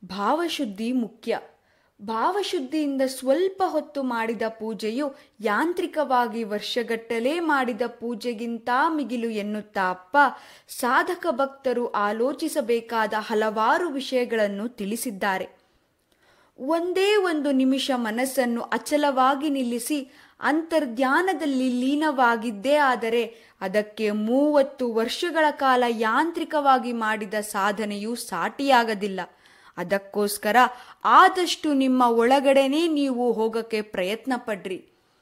ಭಾವಶುದ್ಧಿ ಮುಖ್ಯ ಭಾವಶುದ್ಧಿಯಿಂದ ಸ್ವಲ್ಪ ಹೊತ್ತು ಮಾಡಿದ ಪೂಜೆಯು ಯಾಂತ್ರಿಕವಾಗಿ ವರ್ಷಗಟ್ಟಲೆ ಮಾಡಿದ ಪೂಜೆಗಿಂತ ಮಿಗಿಲು ಎನ್ನುತ್ತಾ ಅಪ್ಪ ಸಾಧಕ ಭಕ್ತರು ಆಲೋಚಿಸಬೇಕಾದ ಹಲವಾರು ವಿಷಯಗಳನ್ನು ತಿಳಿಸಿದ್ದಾರೆ ಒಂದೇ ಒಂದು ನಿಮಿಷ ಮನಸ್ಸನ್ನು ಅಚಲವಾಗಿ ನಿಲ್ಲಿಸಿ ಅಂತರ್ಧ್ಯಾನದಲ್ಲಿ ಲೀನವಾಗಿದ್ದೇ ಆದರೆ ಅದಕ್ಕೆ ಮೂವತ್ತು ವರ್ಷಗಳ ಕಾಲ ಯಾಂತ್ರಿಕವಾಗಿ ಮಾಡಿದ ಸಾಧನೆಯು ಸಾಟಿಯಾಗದಿಲ್ಲ ಅದಕ್ಕೋಸ್ಕರ ಆದಷ್ಟು ನಿಮ್ಮ ಒಳಗಡೆನೇ ನೀವು ಹೋಗಕ್ಕೆ ಪ್ರಯತ್ನ ಪಡ್ರಿ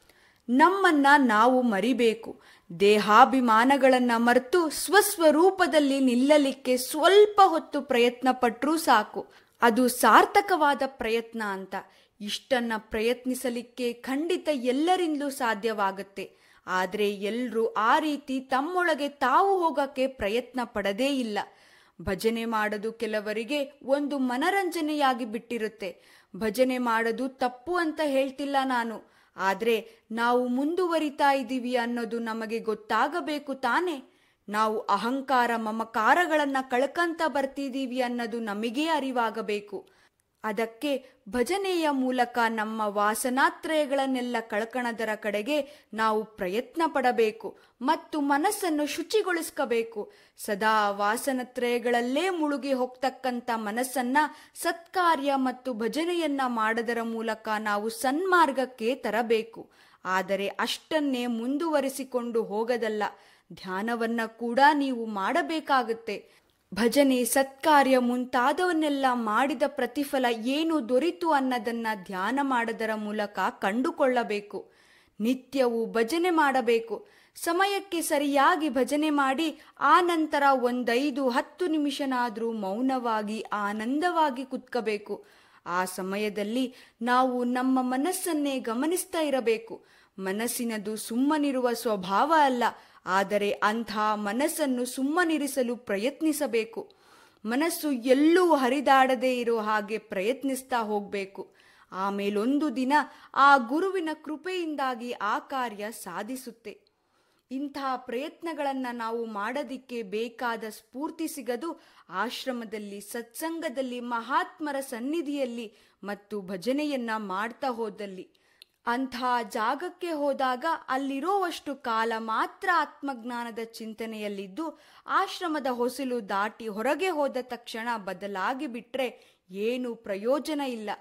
ನಮ್ಮನ್ನ ನಾವು ಮರಿಬೇಕು ದೇಹಾಭಿಮಾನಗಳನ್ನ ಮರೆತು ಸ್ವಸ್ವರೂಪದಲ್ಲಿ ನಿಲ್ಲಲಿಕ್ಕೆ ಸ್ವಲ್ಪ ಹೊತ್ತು ಪ್ರಯತ್ನ ಪಟ್ರೂ ಸಾಕು ಅದು ಸಾರ್ಥಕವಾದ ಪ್ರಯತ್ನ ಅಂತ ಇಷ್ಟನ್ನ ಪ್ರಯತ್ನಿಸಲಿಕ್ಕೆ ಖಂಡಿತ ಎಲ್ಲರಿಂದಲೂ ಸಾಧ್ಯವಾಗುತ್ತೆ ಆದರೆ ಎಲ್ಲರೂ ಆ ರೀತಿ ತಮ್ಮೊಳಗೆ ತಾವು ಹೋಗಕ್ಕೆ ಪ್ರಯತ್ನ ಪಡದೇ ಇಲ್ಲ ಭಜನೆ ಮಾಡೋದು ಕೆಲವರಿಗೆ ಒಂದು ಮನರಂಜನೆಯಾಗಿ ಬಿಟ್ಟಿರುತ್ತೆ ಭಜನೆ ಮಾಡೋದು ತಪ್ಪು ಅಂತ ಹೇಳ್ತಿಲ್ಲ ನಾನು ಆದ್ರೆ ನಾವು ಮುಂದುವರಿತಾ ಇದ್ದೀವಿ ಅನ್ನೋದು ನಮಗೆ ಗೊತ್ತಾಗಬೇಕು ತಾನೆ ನಾವು ಅಹಂಕಾರ ಮಮಕಾರಗಳನ್ನ ಕಳ್ಕಂತ ಬರ್ತಿದ್ದೀವಿ ಅನ್ನೋದು ನಮಗೇ ಅರಿವಾಗಬೇಕು ಅದಕ್ಕೆ ಭಜನೆಯ ಮೂಲಕ ನಮ್ಮ ವಾಸನಾತ್ರಯಗಳನ್ನೆಲ್ಲ ಕಳ್ಕಣದರ ಕಡೆಗೆ ನಾವು ಪ್ರಯತ್ನ ಪಡಬೇಕು ಮತ್ತು ಮನಸ್ಸನ್ನು ಶುಚಿಗೊಳಿಸ್ಕೋಬೇಕು ಸದಾ ವಾಸನತ್ರಯಗಳಲ್ಲೇ ಮುಳುಗಿ ಹೋಗ್ತಕ್ಕಂಥ ಮನಸ್ಸನ್ನ ಸತ್ಕಾರ್ಯ ಮತ್ತು ಭಜನೆಯನ್ನ ಮಾಡದರ ಮೂಲಕ ನಾವು ಸನ್ಮಾರ್ಗಕ್ಕೆ ತರಬೇಕು ಆದರೆ ಅಷ್ಟನ್ನೇ ಮುಂದುವರಿಸಿಕೊಂಡು ಹೋಗದಲ್ಲ ಧ್ಯಾನವನ್ನ ಕೂಡ ನೀವು ಮಾಡಬೇಕಾಗುತ್ತೆ ಭಜನೆ ಸತ್ಕಾರ್ಯ ಮುಂತಾದವನ್ನೆಲ್ಲ ಮಾಡಿದ ಪ್ರತಿಫಲ ಏನು ದೊರಿತು ಅನ್ನೋದನ್ನ ಧ್ಯಾನ ಮಾಡದರ ಮೂಲಕ ಕಂಡುಕೊಳ್ಳಬೇಕು ನಿತ್ಯವೂ ಭಜನೆ ಮಾಡಬೇಕು ಸಮಯಕ್ಕೆ ಸರಿಯಾಗಿ ಭಜನೆ ಮಾಡಿ ಆ ನಂತರ ಒಂದೈದು ಹತ್ತು ನಿಮಿಷನಾದರೂ ಮೌನವಾಗಿ ಆನಂದವಾಗಿ ಕುತ್ಕಬೇಕು ಆ ಸಮಯದಲ್ಲಿ ನಾವು ನಮ್ಮ ಮನಸ್ಸನ್ನೇ ಗಮನಿಸ್ತಾ ಇರಬೇಕು ಮನಸ್ಸಿನದು ಸುಮ್ಮನಿರುವ ಸ್ವಭಾವ ಅಲ್ಲ ಆದರೆ ಅಂಥ ಮನಸ್ಸನ್ನು ಸುಮ್ಮನಿರಿಸಲು ಪ್ರಯತ್ನಿಸಬೇಕು ಮನಸ್ಸು ಎಲ್ಲೂ ಹರಿದಾಡದೇ ಇರೋ ಹಾಗೆ ಪ್ರಯತ್ನಿಸ್ತಾ ಹೋಗಬೇಕು ಆಮೇಲೊಂದು ದಿನ ಆ ಗುರುವಿನ ಕೃಪೆಯಿಂದಾಗಿ ಆ ಕಾರ್ಯ ಸಾಧಿಸುತ್ತೆ ಇಂಥ ಪ್ರಯತ್ನಗಳನ್ನು ನಾವು ಮಾಡೋದಿಕ್ಕೆ ಬೇಕಾದ ಸ್ಫೂರ್ತಿ ಸಿಗದು ಆಶ್ರಮದಲ್ಲಿ ಸತ್ಸಂಗದಲ್ಲಿ ಮಹಾತ್ಮರ ಸನ್ನಿಧಿಯಲ್ಲಿ ಮತ್ತು ಭಜನೆಯನ್ನ ಮಾಡ್ತಾ ಹೋದಲ್ಲಿ ಅಂಥ ಜಾಗಕ್ಕೆ ಹೋದಾಗ ಅಲ್ಲಿರೋವಷ್ಟು ಕಾಲ ಮಾತ್ರ ಆತ್ಮಜ್ಞಾನದ ಚಿಂತನೆಯಲ್ಲಿದ್ದು ಆಶ್ರಮದ ಹೊಸಲು ದಾಟಿ ಹೊರಗೆ ಹೋದ ತಕ್ಷಣ ಬದಲಾಗಿ ಬಿಟ್ರೆ ಏನು ಪ್ರಯೋಜನ ಇಲ್ಲ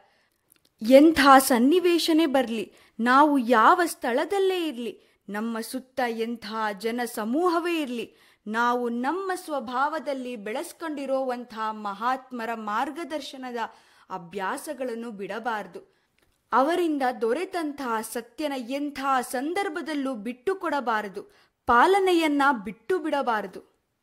ಎಂಥ ಸನ್ನಿವೇಶನೇ ಬರಲಿ ನಾವು ಯಾವ ಸ್ಥಳದಲ್ಲೇ ಇರಲಿ ನಮ್ಮ ಸುತ್ತ ಎಂಥ ಜನ ಸಮೂಹವೇ ಇರಲಿ ನಾವು ನಮ್ಮ ಸ್ವಭಾವದಲ್ಲಿ ಬೆಳೆಸ್ಕೊಂಡಿರೋವಂಥ ಮಹಾತ್ಮರ ಮಾರ್ಗದರ್ಶನದ ಅಭ್ಯಾಸಗಳನ್ನು ಬಿಡಬಾರದು ಅವರಿಂದ ದೊರೆತಂತಹ ಸತ್ಯನ ಎಂಥ ಸಂದರ್ಭದಲ್ಲೂ ಬಿಟ್ಟು ಕೊಡಬಾರದು ಪಾಲನೆಯನ್ನ ಬಿಟ್ಟು ಬಿಡಬಾರದು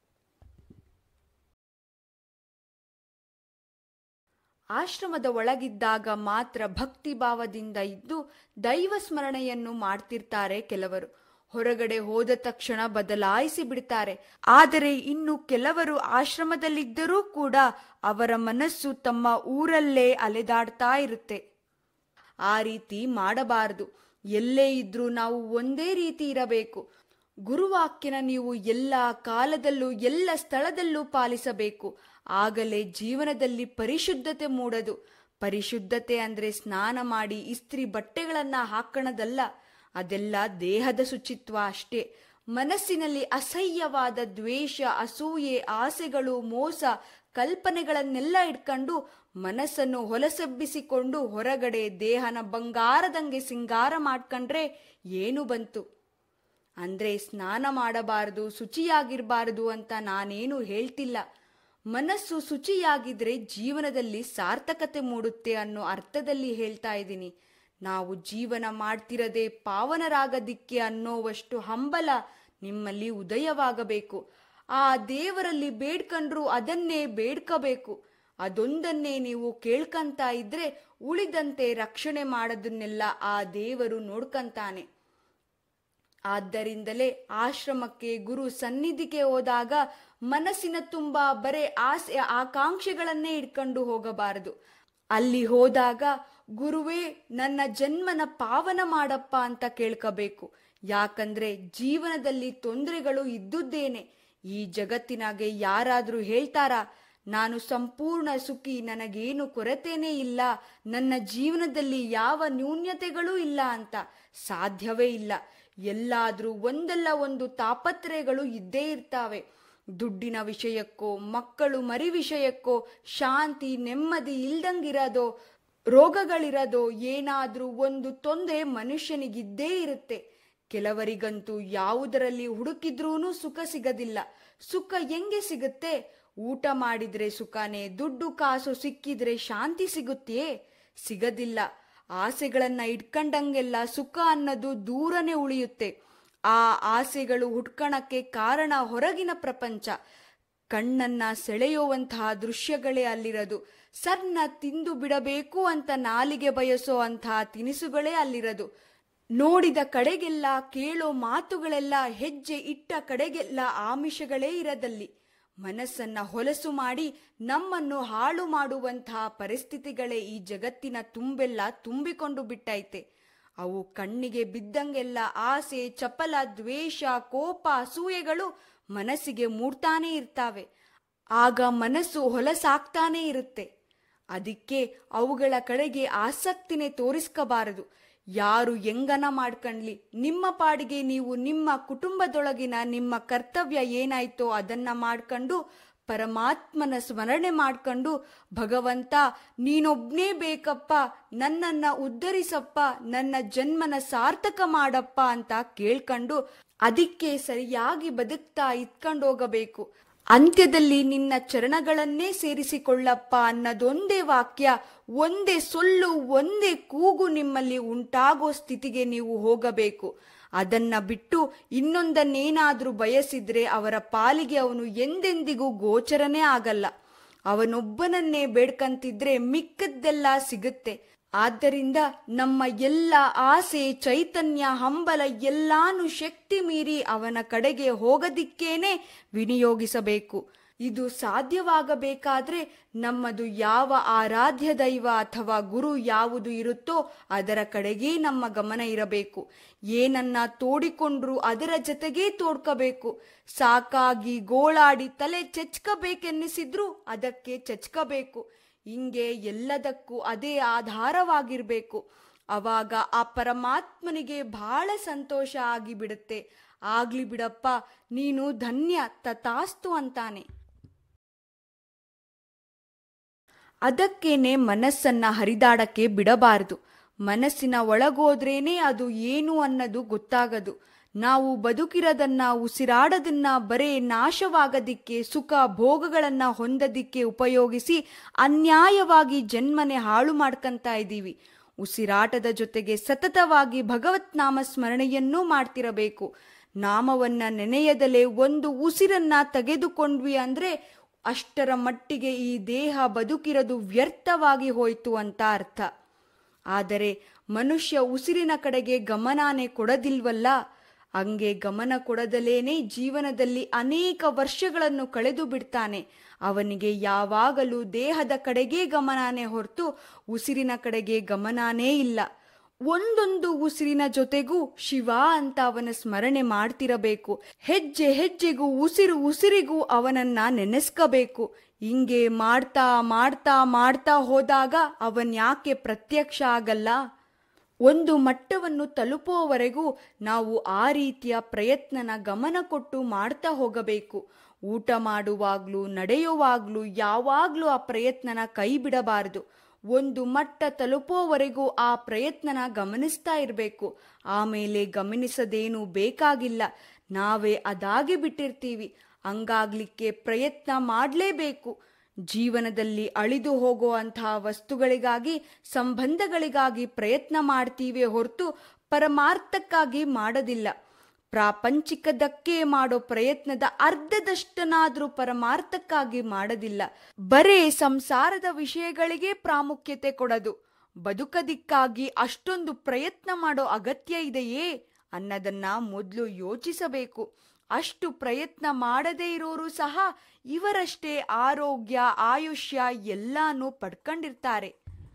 ಆಶ್ರಮದ ಒಳಗಿದ್ದಾಗ ಮಾತ್ರ ಭಕ್ತಿ ಭಾವದಿಂದ ಇದ್ದು ದೈವ ಸ್ಮರಣೆಯನ್ನು ಮಾಡ್ತಿರ್ತಾರೆ ಕೆಲವರು ಹೊರಗಡೆ ಹೋದ ತಕ್ಷಣ ಬದಲಾಯಿಸಿ ಬಿಡ್ತಾರೆ ಆದರೆ ಇನ್ನು ಕೆಲವರು ಆಶ್ರಮದಲ್ಲಿದ್ದರೂ ಕೂಡ ಅವರ ಮನಸ್ಸು ತಮ್ಮ ಊರಲ್ಲೇ ಅಲೆದಾಡ್ತಾ ಇರುತ್ತೆ ಆ ರೀತಿ ಮಾಡಬಾರದು ಎಲ್ಲೇ ಇದ್ರೂ ನಾವು ಒಂದೇ ರೀತಿ ಇರಬೇಕು ಗುರುವಾಕ್ಯನ ನೀವು ಎಲ್ಲ ಕಾಲದಲ್ಲೂ ಎಲ್ಲ ಸ್ಥಳದಲ್ಲೂ ಪಾಲಿಸಬೇಕು ಆಗಲೇ ಜೀವನದಲ್ಲಿ ಪರಿಶುದ್ಧತೆ ಮೂಡದು ಪರಿಶುದ್ಧತೆ ಅಂದ್ರೆ ಸ್ನಾನ ಮಾಡಿ ಇಸ್ತ್ರಿ ಬಟ್ಟೆಗಳನ್ನ ಹಾಕಣದಲ್ಲ ಅದೆಲ್ಲ ದೇಹದ ಶುಚಿತ್ವ ಅಷ್ಟೇ ಮನಸ್ಸಿನಲ್ಲಿ ಅಸಹ್ಯವಾದ ದ್ವೇಷ ಅಸೂಯೆ ಆಸೆಗಳು ಮೋಸ ಕಲ್ಪನೆಗಳನ್ನೆಲ್ಲ ಇಟ್ಕೊಂಡು ಮನಸ್ಸನ್ನು ಹೊಲಸೆಬ್ಬಿಸಿಕೊಂಡು ಹೊರಗಡೆ ದೇಹನ ಬಂಗಾರದಂಗೆ ಸಿಂಗಾರ ಮಾಡ್ಕೊಂಡ್ರೆ ಏನು ಬಂತು ಅಂದ್ರೆ ಸ್ನಾನ ಮಾಡಬಾರದು ಶುಚಿಯಾಗಿರಬಾರದು ಅಂತ ನಾನೇನು ಹೇಳ್ತಿಲ್ಲ ಮನಸ್ಸು ಶುಚಿಯಾಗಿದ್ರೆ ಜೀವನದಲ್ಲಿ ಸಾರ್ಥಕತೆ ಮೂಡುತ್ತೆ ಅನ್ನೋ ಅರ್ಥದಲ್ಲಿ ಹೇಳ್ತಾ ಇದ್ದೀನಿ ನಾವು ಜೀವನ ಮಾಡ್ತಿರದೆ ಪಾವನರಾಗದಿಕ್ಕೆ ಅನ್ನೋವಷ್ಟು ಹಂಬಲ ನಿಮ್ಮಲ್ಲಿ ಉದಯವಾಗಬೇಕು ಆ ದೇವರಲ್ಲಿ ಬೇಡ್ಕಂಡ್ರು ಅದನ್ನೇ ಬೇಡ್ಕಬೇಕು ಅದೊಂದನ್ನೇ ನೀವು ಕೇಳ್ಕಂತ ಇದ್ರೆ ಉಳಿದಂತೆ ರಕ್ಷಣೆ ಮಾಡೋದನ್ನೆಲ್ಲ ಆ ದೇವರು ನೋಡ್ಕಂತಾನೆ ಆದ್ದರಿಂದಲೇ ಆಶ್ರಮಕ್ಕೆ ಗುರು ಸನ್ನಿಧಿಗೆ ಹೋದಾಗ ಮನಸ್ಸಿನ ತುಂಬ ಬರೇ ಆಸೆ ಆಕಾಂಕ್ಷೆಗಳನ್ನೇ ಇಟ್ಕೊಂಡು ಹೋಗಬಾರದು ಅಲ್ಲಿ ಹೋದಾಗ ಗುರುವೇ ನನ್ನ ಜನ್ಮನ ಪಾವನ ಮಾಡಪ್ಪ ಅಂತ ಕೇಳ್ಕಬೇಕು ಯಾಕಂದ್ರೆ ಜೀವನದಲ್ಲಿ ತೊಂದರೆಗಳು ಇದ್ದುದ್ದೇನೆ ಈ ಜಗತ್ತಿನಾಗೆ ಯಾರಾದ್ರೂ ಹೇಳ್ತಾರಾ ನಾನು ಸಂಪೂರ್ಣ ಸುಖಿ ನನಗೇನು ಕೊರತೆನೇ ಇಲ್ಲ ನನ್ನ ಜೀವನದಲ್ಲಿ ಯಾವ ನ್ಯೂನ್ಯತೆಗಳೂ ಇಲ್ಲ ಅಂತ ಸಾಧ್ಯವೇ ಇಲ್ಲ ಎಲ್ಲಾದ್ರೂ ಒಂದಲ್ಲ ಒಂದು ತಾಪತ್ರಯಗಳು ಇದ್ದೇ ಇರ್ತಾವೆ ದುಡ್ಡಿನ ವಿಷಯಕ್ಕೋ ಮಕ್ಕಳು ಮರಿ ವಿಷಯಕ್ಕೋ ಶಾಂತಿ ನೆಮ್ಮದಿ ಇಲ್ದಂಗಿರೋದೋ ರೋಗಗಳಿರೋದೋ ಏನಾದ್ರೂ ಒಂದು ತೊಂದರೆ ಮನುಷ್ಯನಿಗಿದ್ದೇ ಇರುತ್ತೆ ಕೆಲವರಿಗಂತೂ ಯಾವುದರಲ್ಲಿ ಹುಡುಕಿದ್ರೂ ಸುಖ ಸಿಗದಿಲ್ಲ ಸುಖ ಹೆಂಗೆ ಸಿಗುತ್ತೆ ಊಟ ಮಾಡಿದ್ರೆ ಸುಖನೇ ದುಡ್ಡು ಕಾಸು ಸಿಕ್ಕಿದ್ರೆ ಶಾಂತಿ ಸಿಗುತ್ತೆಯೇ ಸಿಗದಿಲ್ಲ ಆಸೆಗಳನ್ನ ಇಟ್ಕೊಂಡಂಗೆಲ್ಲ ಸುಖ ಅನ್ನೋದು ದೂರನೇ ಉಳಿಯುತ್ತೆ ಆ ಆಸೆಗಳು ಹುಟ್ಕಣಕ್ಕೆ ಕಾರಣ ಹೊರಗಿನ ಪ್ರಪಂಚ ಕಣ್ಣನ್ನ ಸೆಳೆಯುವಂತಹ ದೃಶ್ಯಗಳೇ ಅಲ್ಲಿರೋದು ಸರ್ನ ತಿಂದು ಬಿಡಬೇಕು ಅಂತ ನಾಲಿಗೆ ಬಯಸೋ ಅಂತಹ ತಿನಿಸುಗಳೇ ಅಲ್ಲಿರೋದು ನೋಡಿದ ಕಡೆಗೆಲ್ಲ ಕೇಳೋ ಮಾತುಗಳೆಲ್ಲ ಹೆಜ್ಜೆ ಇಟ್ಟ ಕಡೆಗೆಲ್ಲ ಆಮಿಷಗಳೇ ಇರದಲ್ಲಿ ಮನಸ್ಸನ್ನ ಹೊಲಸು ಮಾಡಿ ನಮ್ಮನ್ನು ಹಾಳು ಮಾಡುವಂತಹ ಪರಿಸ್ಥಿತಿಗಳೇ ಈ ಜಗತ್ತಿನ ತುಂಬೆಲ್ಲ ತುಂಬಿಕೊಂಡು ಬಿಟ್ಟೈತೆ ಅವು ಕಣ್ಣಿಗೆ ಬಿದ್ದಂಗೆಲ್ಲ ಆಸೆ ಚಪಲ ದ್ವೇಷ ಕೋಪ ಅಸೂಯೆಗಳು ಮನಸ್ಸಿಗೆ ಮೂಡ್ತಾನೇ ಇರ್ತಾವೆ ಆಗ ಮನಸ್ಸು ಹೊಲಸಾಗ್ತಾನೇ ಇರುತ್ತೆ ಅದಕ್ಕೆ ಅವುಗಳ ಕಡೆಗೆ ಆಸಕ್ತಿನೇ ತೋರಿಸ್ಕೋಬಾರದು ಯಾರು ಹೆಂಗನ ಮಾಡ್ಕಣ್ಲಿ ನಿಮ್ಮ ಪಾಡಿಗೆ ನೀವು ನಿಮ್ಮ ಕುಟುಂಬದೊಳಗಿನ ನಿಮ್ಮ ಕರ್ತವ್ಯ ಏನಾಯ್ತೋ ಅದನ್ನ ಮಾಡ್ಕೊಂಡು ಪರಮಾತ್ಮನ ಸ್ಮರಣೆ ಮಾಡ್ಕೊಂಡು ಭಗವಂತ ನೀನೊಬ್ನೇ ಬೇಕಪ್ಪ ನನ್ನನ್ನ ಉದ್ಧರಿಸಪ್ಪ ನನ್ನ ಜನ್ಮನ ಸಾರ್ಥಕ ಮಾಡಪ್ಪ ಅಂತ ಕೇಳ್ಕೊಂಡು ಅದಕ್ಕೆ ಸರಿಯಾಗಿ ಬದುಕ್ತಾ ಇತ್ಕೊಂಡೋಗಬೇಕು ಅಂತ್ಯದಲ್ಲಿ ನಿನ್ನ ಚರಣಗಳನ್ನೇ ಸೇರಿಸಿಕೊಳ್ಳಪ್ಪ ಅನ್ನೋದೊಂದೇ ವಾಕ್ಯ ಒಂದೇ ಸೊಲ್ಲು ಒಂದೇ ಕೂಗು ನಿಮ್ಮಲ್ಲಿ ಉಂಟಾಗೋ ಸ್ಥಿತಿಗೆ ನೀವು ಹೋಗಬೇಕು ಅದನ್ನ ಬಿಟ್ಟು ಇನ್ನೊಂದನ್ನೇನಾದ್ರೂ ಬಯಸಿದ್ರೆ ಅವರ ಪಾಲಿಗೆ ಅವನು ಎಂದೆಂದಿಗೂ ಗೋಚರನೇ ಆಗಲ್ಲ ಅವನೊಬ್ಬನನ್ನೇ ಬೇಡ್ಕಂತಿದ್ರೆ ಮಿಕ್ಕದ್ದೆಲ್ಲ ಸಿಗುತ್ತೆ ಆದ್ದರಿಂದ ನಮ್ಮ ಎಲ್ಲ ಆಸೆ ಚೈತನ್ಯ ಹಂಬಲ ಎಲ್ಲಾನು ಶಕ್ತಿ ಮೀರಿ ಅವನ ಕಡೆಗೆ ಹೋಗದಿಕ್ಕೇನೆ ವಿನಿಯೋಗಿಸಬೇಕು ಇದು ಸಾಧ್ಯವಾಗಬೇಕಾದ್ರೆ ನಮ್ಮದು ಯಾವ ಆರಾಧ್ಯ ದೈವ ಅಥವಾ ಗುರು ಯಾವುದು ಇರುತ್ತೋ ಅದರ ಕಡೆಗೇ ನಮ್ಮ ಗಮನ ಇರಬೇಕು ಏನನ್ನ ತೋಡಿಕೊಂಡ್ರು ಅದರ ಜೊತೆಗೇ ತೋಡ್ಕಬೇಕು ಸಾಕಾಗಿ ಗೋಳಾಡಿ ತಲೆ ಚೆಚ್ಕಬೇಕೆನ್ನಿಸಿದ್ರು ಅದಕ್ಕೆ ಚೆಚ್ಕಬೇಕು ಹಿಂಗೆ ಎಲ್ಲದಕ್ಕೂ ಅದೇ ಆಧಾರವಾಗಿರ್ಬೇಕು ಅವಾಗ ಆ ಪರಮಾತ್ಮನಿಗೆ ಬಹಳ ಸಂತೋಷ ಆಗಿಬಿಡುತ್ತೆ ಆಗ್ಲಿ ಬಿಡಪ್ಪ ನೀನು ಧನ್ಯ ತಥಾಸ್ತು ಅಂತಾನೆ ಅದಕ್ಕೇನೆ ಮನಸ್ಸನ್ನ ಹರಿದಾಡಕ್ಕೆ ಬಿಡಬಾರದು ಮನಸ್ಸಿನ ಒಳಗೋದ್ರೇನೆ ಅದು ಏನು ಅನ್ನೋದು ಗೊತ್ತಾಗದು ನಾವು ಬದುಕಿರೋದನ್ನ ಉಸಿರಾಡೋದನ್ನ ಬರೇ ನಾಶವಾಗದಿಕ್ಕೆ ಸುಖ ಭೋಗಗಳನ್ನ ಹೊಂದದಿಕ್ಕೆ ಉಪಯೋಗಿಸಿ ಅನ್ಯಾಯವಾಗಿ ಜನ್ಮನೆ ಹಾಳು ಮಾಡ್ಕಂತ ಇದ್ದೀವಿ ಉಸಿರಾಟದ ಜೊತೆಗೆ ಸತತವಾಗಿ ಭಗವತ್ ನಾಮ ಸ್ಮರಣೆಯನ್ನೂ ಮಾಡ್ತಿರಬೇಕು ನಾಮವನ್ನ ನೆನೆಯದಲೇ ಒಂದು ಉಸಿರನ್ನ ತೆಗೆದುಕೊಂಡ್ವಿ ಅಂದ್ರೆ ಅಷ್ಟರ ಮಟ್ಟಿಗೆ ಈ ದೇಹ ಬದುಕಿರೋದು ವ್ಯರ್ಥವಾಗಿ ಹೋಯ್ತು ಅಂತ ಅರ್ಥ ಆದರೆ ಮನುಷ್ಯ ಉಸಿರಿನ ಕಡೆಗೆ ಗಮನಾನೇ ಕೊಡದಿಲ್ವಲ್ಲ ಹಂಗೆ ಗಮನ ಕೊಡದಲೇನೆ ಜೀವನದಲ್ಲಿ ಅನೇಕ ವರ್ಷಗಳನ್ನು ಕಳೆದು ಬಿಡ್ತಾನೆ ಅವನಿಗೆ ಯಾವಾಗಲೂ ದೇಹದ ಕಡೆಗೇ ಗಮನಾನೇ ಹೊರತು ಉಸಿರಿನ ಕಡೆಗೆ ಗಮನಾನೇ ಇಲ್ಲ ಒಂದೊಂದು ಉಸಿರಿನ ಜೊತೆಗೂ ಶಿವ ಅಂತ ಅವನ ಸ್ಮರಣೆ ಮಾಡ್ತಿರಬೇಕು ಹೆಜ್ಜೆ ಹೆಜ್ಜೆಗೂ ಉಸಿರು ಉಸಿರಿಗೂ ಅವನನ್ನ ನೆನೆಸ್ಕಬೇಕು ಹಿಂಗೆ ಮಾಡ್ತಾ ಮಾಡ್ತಾ ಮಾಡ್ತಾ ಹೋದಾಗ ಅವನ್ ಯಾಕೆ ಪ್ರತ್ಯಕ್ಷ ಆಗಲ್ಲ ಒಂದು ಮಟ್ಟವನ್ನು ತಲುಪುವವರೆಗೂ ನಾವು ಆ ರೀತಿಯ ಪ್ರಯತ್ನನ ಗಮನ ಕೊಟ್ಟು ಮಾಡ್ತಾ ಹೋಗಬೇಕು ಊಟ ಮಾಡುವಾಗ್ಲೂ ನಡೆಯುವಾಗ್ಲೂ ಯಾವಾಗ್ಲೂ ಆ ಪ್ರಯತ್ನನ ಕೈ ಬಿಡಬಾರದು ಒಂದು ಮಟ್ಟ ತಲುಪೋವರೆಗೂ ಆ ಪ್ರಯತ್ನನ ಗಮನಿಸ್ತಾ ಇರಬೇಕು ಆಮೇಲೆ ಗಮನಿಸದೇನು ಬೇಕಾಗಿಲ್ಲ ನಾವೇ ಅದಾಗಿ ಬಿಟ್ಟಿರ್ತೀವಿ ಹಂಗಾಗ್ಲಿಕ್ಕೆ ಪ್ರಯತ್ನ ಮಾಡಲೇಬೇಕು ಜೀವನದಲ್ಲಿ ಅಳಿದು ಹೋಗುವಂತಹ ವಸ್ತುಗಳಿಗಾಗಿ ಸಂಬಂಧಗಳಿಗಾಗಿ ಪ್ರಯತ್ನ ಮಾಡ್ತೀವಿ ಹೊರತು ಪರಮಾರ್ಥಕ್ಕಾಗಿ ಮಾಡೋದಿಲ್ಲ ಪ್ರಾಪಂಚಿಕದಕ್ಕೆ ಮಾಡೋ ಪ್ರಯತ್ನದ ಅರ್ಧದಷ್ಟನಾದ್ರೂ ಪರಮಾರ್ಥಕ್ಕಾಗಿ ಮಾಡೋದಿಲ್ಲ ಬರೇ ಸಂಸಾರದ ವಿಷಯಗಳಿಗೆ ಪ್ರಾಮುಖ್ಯತೆ ಕೊಡದು ಬದುಕದಿಕ್ಕಾಗಿ ಅಷ್ಟೊಂದು ಪ್ರಯತ್ನ ಮಾಡೋ ಅಗತ್ಯ ಇದೆಯೇ ಅನ್ನೋದನ್ನ ಮೊದಲು ಯೋಚಿಸಬೇಕು ಅಷ್ಟು ಪ್ರಯತ್ನ ಮಾಡದೇ ಇರೋರು ಸಹ ಇವರಷ್ಟೇ ಆರೋಗ್ಯ ಆಯುಷ್ಯ ಎಲ್ಲಾನು ಪಡ್ಕೊಂಡಿರ್ತಾರೆ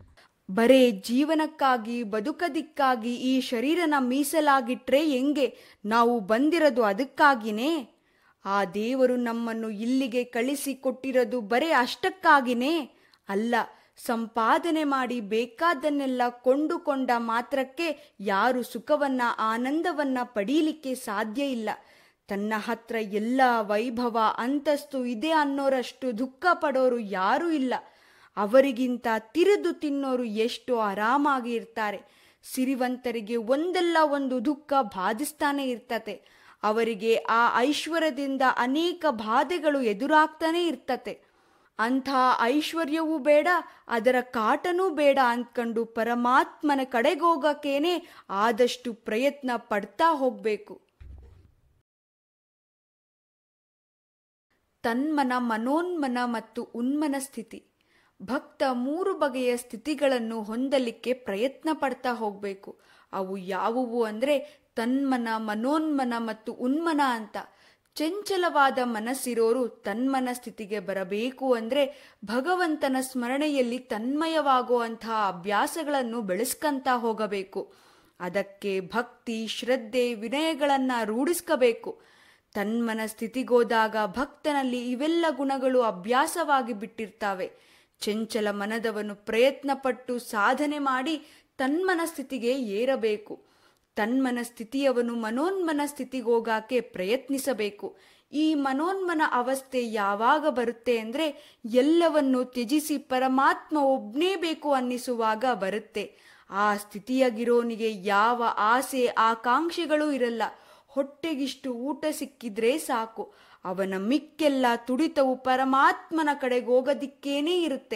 ಬರೇ ಜೀವನಕ್ಕಾಗಿ ಬದುಕದಿಕ್ಕಾಗಿ ಈ ಶರೀರನ ಮೀಸಲಾಗಿಟ್ರೆ ಹೆಂಗೆ ನಾವು ಬಂದಿರೋದು ಅದಕ್ಕಾಗಿನೇ ಆ ದೇವರು ನಮ್ಮನ್ನು ಇಲ್ಲಿಗೆ ಕಳಿಸಿಕೊಟ್ಟಿರೋದು ಬರೇ ಅಷ್ಟಕ್ಕಾಗಿನೇ ಅಲ್ಲ ಸಂಪಾದನೆ ಮಾಡಿ ಬೇಕಾದನ್ನೆಲ್ಲ ಕೊಂಡುಕೊಂಡ ಮಾತ್ರಕ್ಕೆ ಯಾರು ಸುಖವನ್ನ ಆನಂದವನ್ನ ಪಡೀಲಿಕ್ಕೆ ಸಾಧ್ಯ ಇಲ್ಲ ತನ್ನ ಹತ್ರ ಎಲ್ಲ ವೈಭವ ಅಂತಸ್ತು ಇದೆ ಅನ್ನೋರಷ್ಟು ದುಃಖ ಪಡೋರು ಯಾರೂ ಇಲ್ಲ ಅವರಿಗಿಂತ ತಿರಿದು ತಿನ್ನೋರು ಎಷ್ಟು ಆರಾಮಾಗಿ ಇರ್ತಾರೆ ಸಿರಿವಂತರಿಗೆ ಒಂದಲ್ಲ ಒಂದು ದುಃಖ ಬಾಧಿಸ್ತಾನೆ ಇರ್ತತೆ ಅವರಿಗೆ ಆ ಐಶ್ವರ್ಯದಿಂದ ಅನೇಕ ಬಾಧೆಗಳು ಎದುರಾಗ್ತಾನೆ ಇರ್ತತೆ ಅಂಥ ಐಶ್ವರ್ಯವೂ ಬೇಡ ಅದರ ಕಾಟನೂ ಬೇಡ ಅಂದ್ಕೊಂಡು ಪರಮಾತ್ಮನ ಕಡೆಗೋಗಕ್ಕೇನೆ ಆದಷ್ಟು ಪ್ರಯತ್ನ ಪಡ್ತಾ ಹೋಗ್ಬೇಕು ತನ್ಮನ ಮನೋನ್ಮನ ಮತ್ತು ಉನ್ಮನ ಸ್ಥಿತಿ ಭಕ್ತ ಮೂರು ಬಗೆಯ ಸ್ಥಿತಿಗಳನ್ನು ಹೊಂದಲಿಕ್ಕೆ ಪ್ರಯತ್ನ ಪಡ್ತಾ ಹೋಗ್ಬೇಕು ಅವು ಯಾವುವು ಅಂದ್ರೆ ತನ್ಮನ ಮನೋನ್ಮನ ಮತ್ತು ಉನ್ಮನ ಅಂತ ಚಂಚಲವಾದ ಮನಸ್ಸಿರೋರು ತನ್ಮನ ಸ್ಥಿತಿಗೆ ಬರಬೇಕು ಅಂದ್ರೆ ಭಗವಂತನ ಸ್ಮರಣೆಯಲ್ಲಿ ತನ್ಮಯವಾಗುವಂತಹ ಅಭ್ಯಾಸಗಳನ್ನು ಬೆಳೆಸ್ಕಂತ ಹೋಗಬೇಕು ಅದಕ್ಕೆ ಭಕ್ತಿ ಶ್ರದ್ಧೆ ವಿನಯಗಳನ್ನ ರೂಢಿಸ್ಕಬೇಕು ತನ್ಮನ ಸ್ಥಿತಿಗೋದಾಗ ಭಕ್ತನಲ್ಲಿ ಇವೆಲ್ಲ ಗುಣಗಳು ಅಭ್ಯಾಸವಾಗಿ ಬಿಟ್ಟಿರ್ತಾವೆ ಚಂಚಲ ಮನದವನು ಪ್ರಯತ್ನಪಟ್ಟು ಸಾಧನೆ ಮಾಡಿ ತನ್ಮನ ಸ್ಥಿತಿಗೆ ಏರಬೇಕು ತನ್ಮನ ಸ್ಥಿತಿಯವನು ಮನೋನ್ಮನ ಸ್ಥಿತಿಗೋಗಾಕೆ ಪ್ರಯತ್ನಿಸಬೇಕು ಈ ಮನೋನ್ಮನ ಅವಸ್ಥೆ ಯಾವಾಗ ಬರುತ್ತೆ ಅಂದ್ರೆ ಎಲ್ಲವನ್ನು ತ್ಯಜಿಸಿ ಪರಮಾತ್ಮ ಒಬ್ನೇ ಬೇಕು ಅನ್ನಿಸುವಾಗ ಬರುತ್ತೆ ಆ ಸ್ಥಿತಿಯಾಗಿರೋನಿಗೆ ಯಾವ ಆಸೆ ಆಕಾಂಕ್ಷೆಗಳೂ ಇರಲ್ಲ ಹೊಟ್ಟೆಗಿಷ್ಟು ಊಟ ಸಿಕ್ಕಿದ್ರೆ ಸಾಕು ಅವನ ಮಿಕ್ಕೆಲ್ಲ ತುಡಿತವು ಪರಮಾತ್ಮನ ಕಡೆಗೋಗದಿಕ್ಕೇನೇ ಇರುತ್ತೆ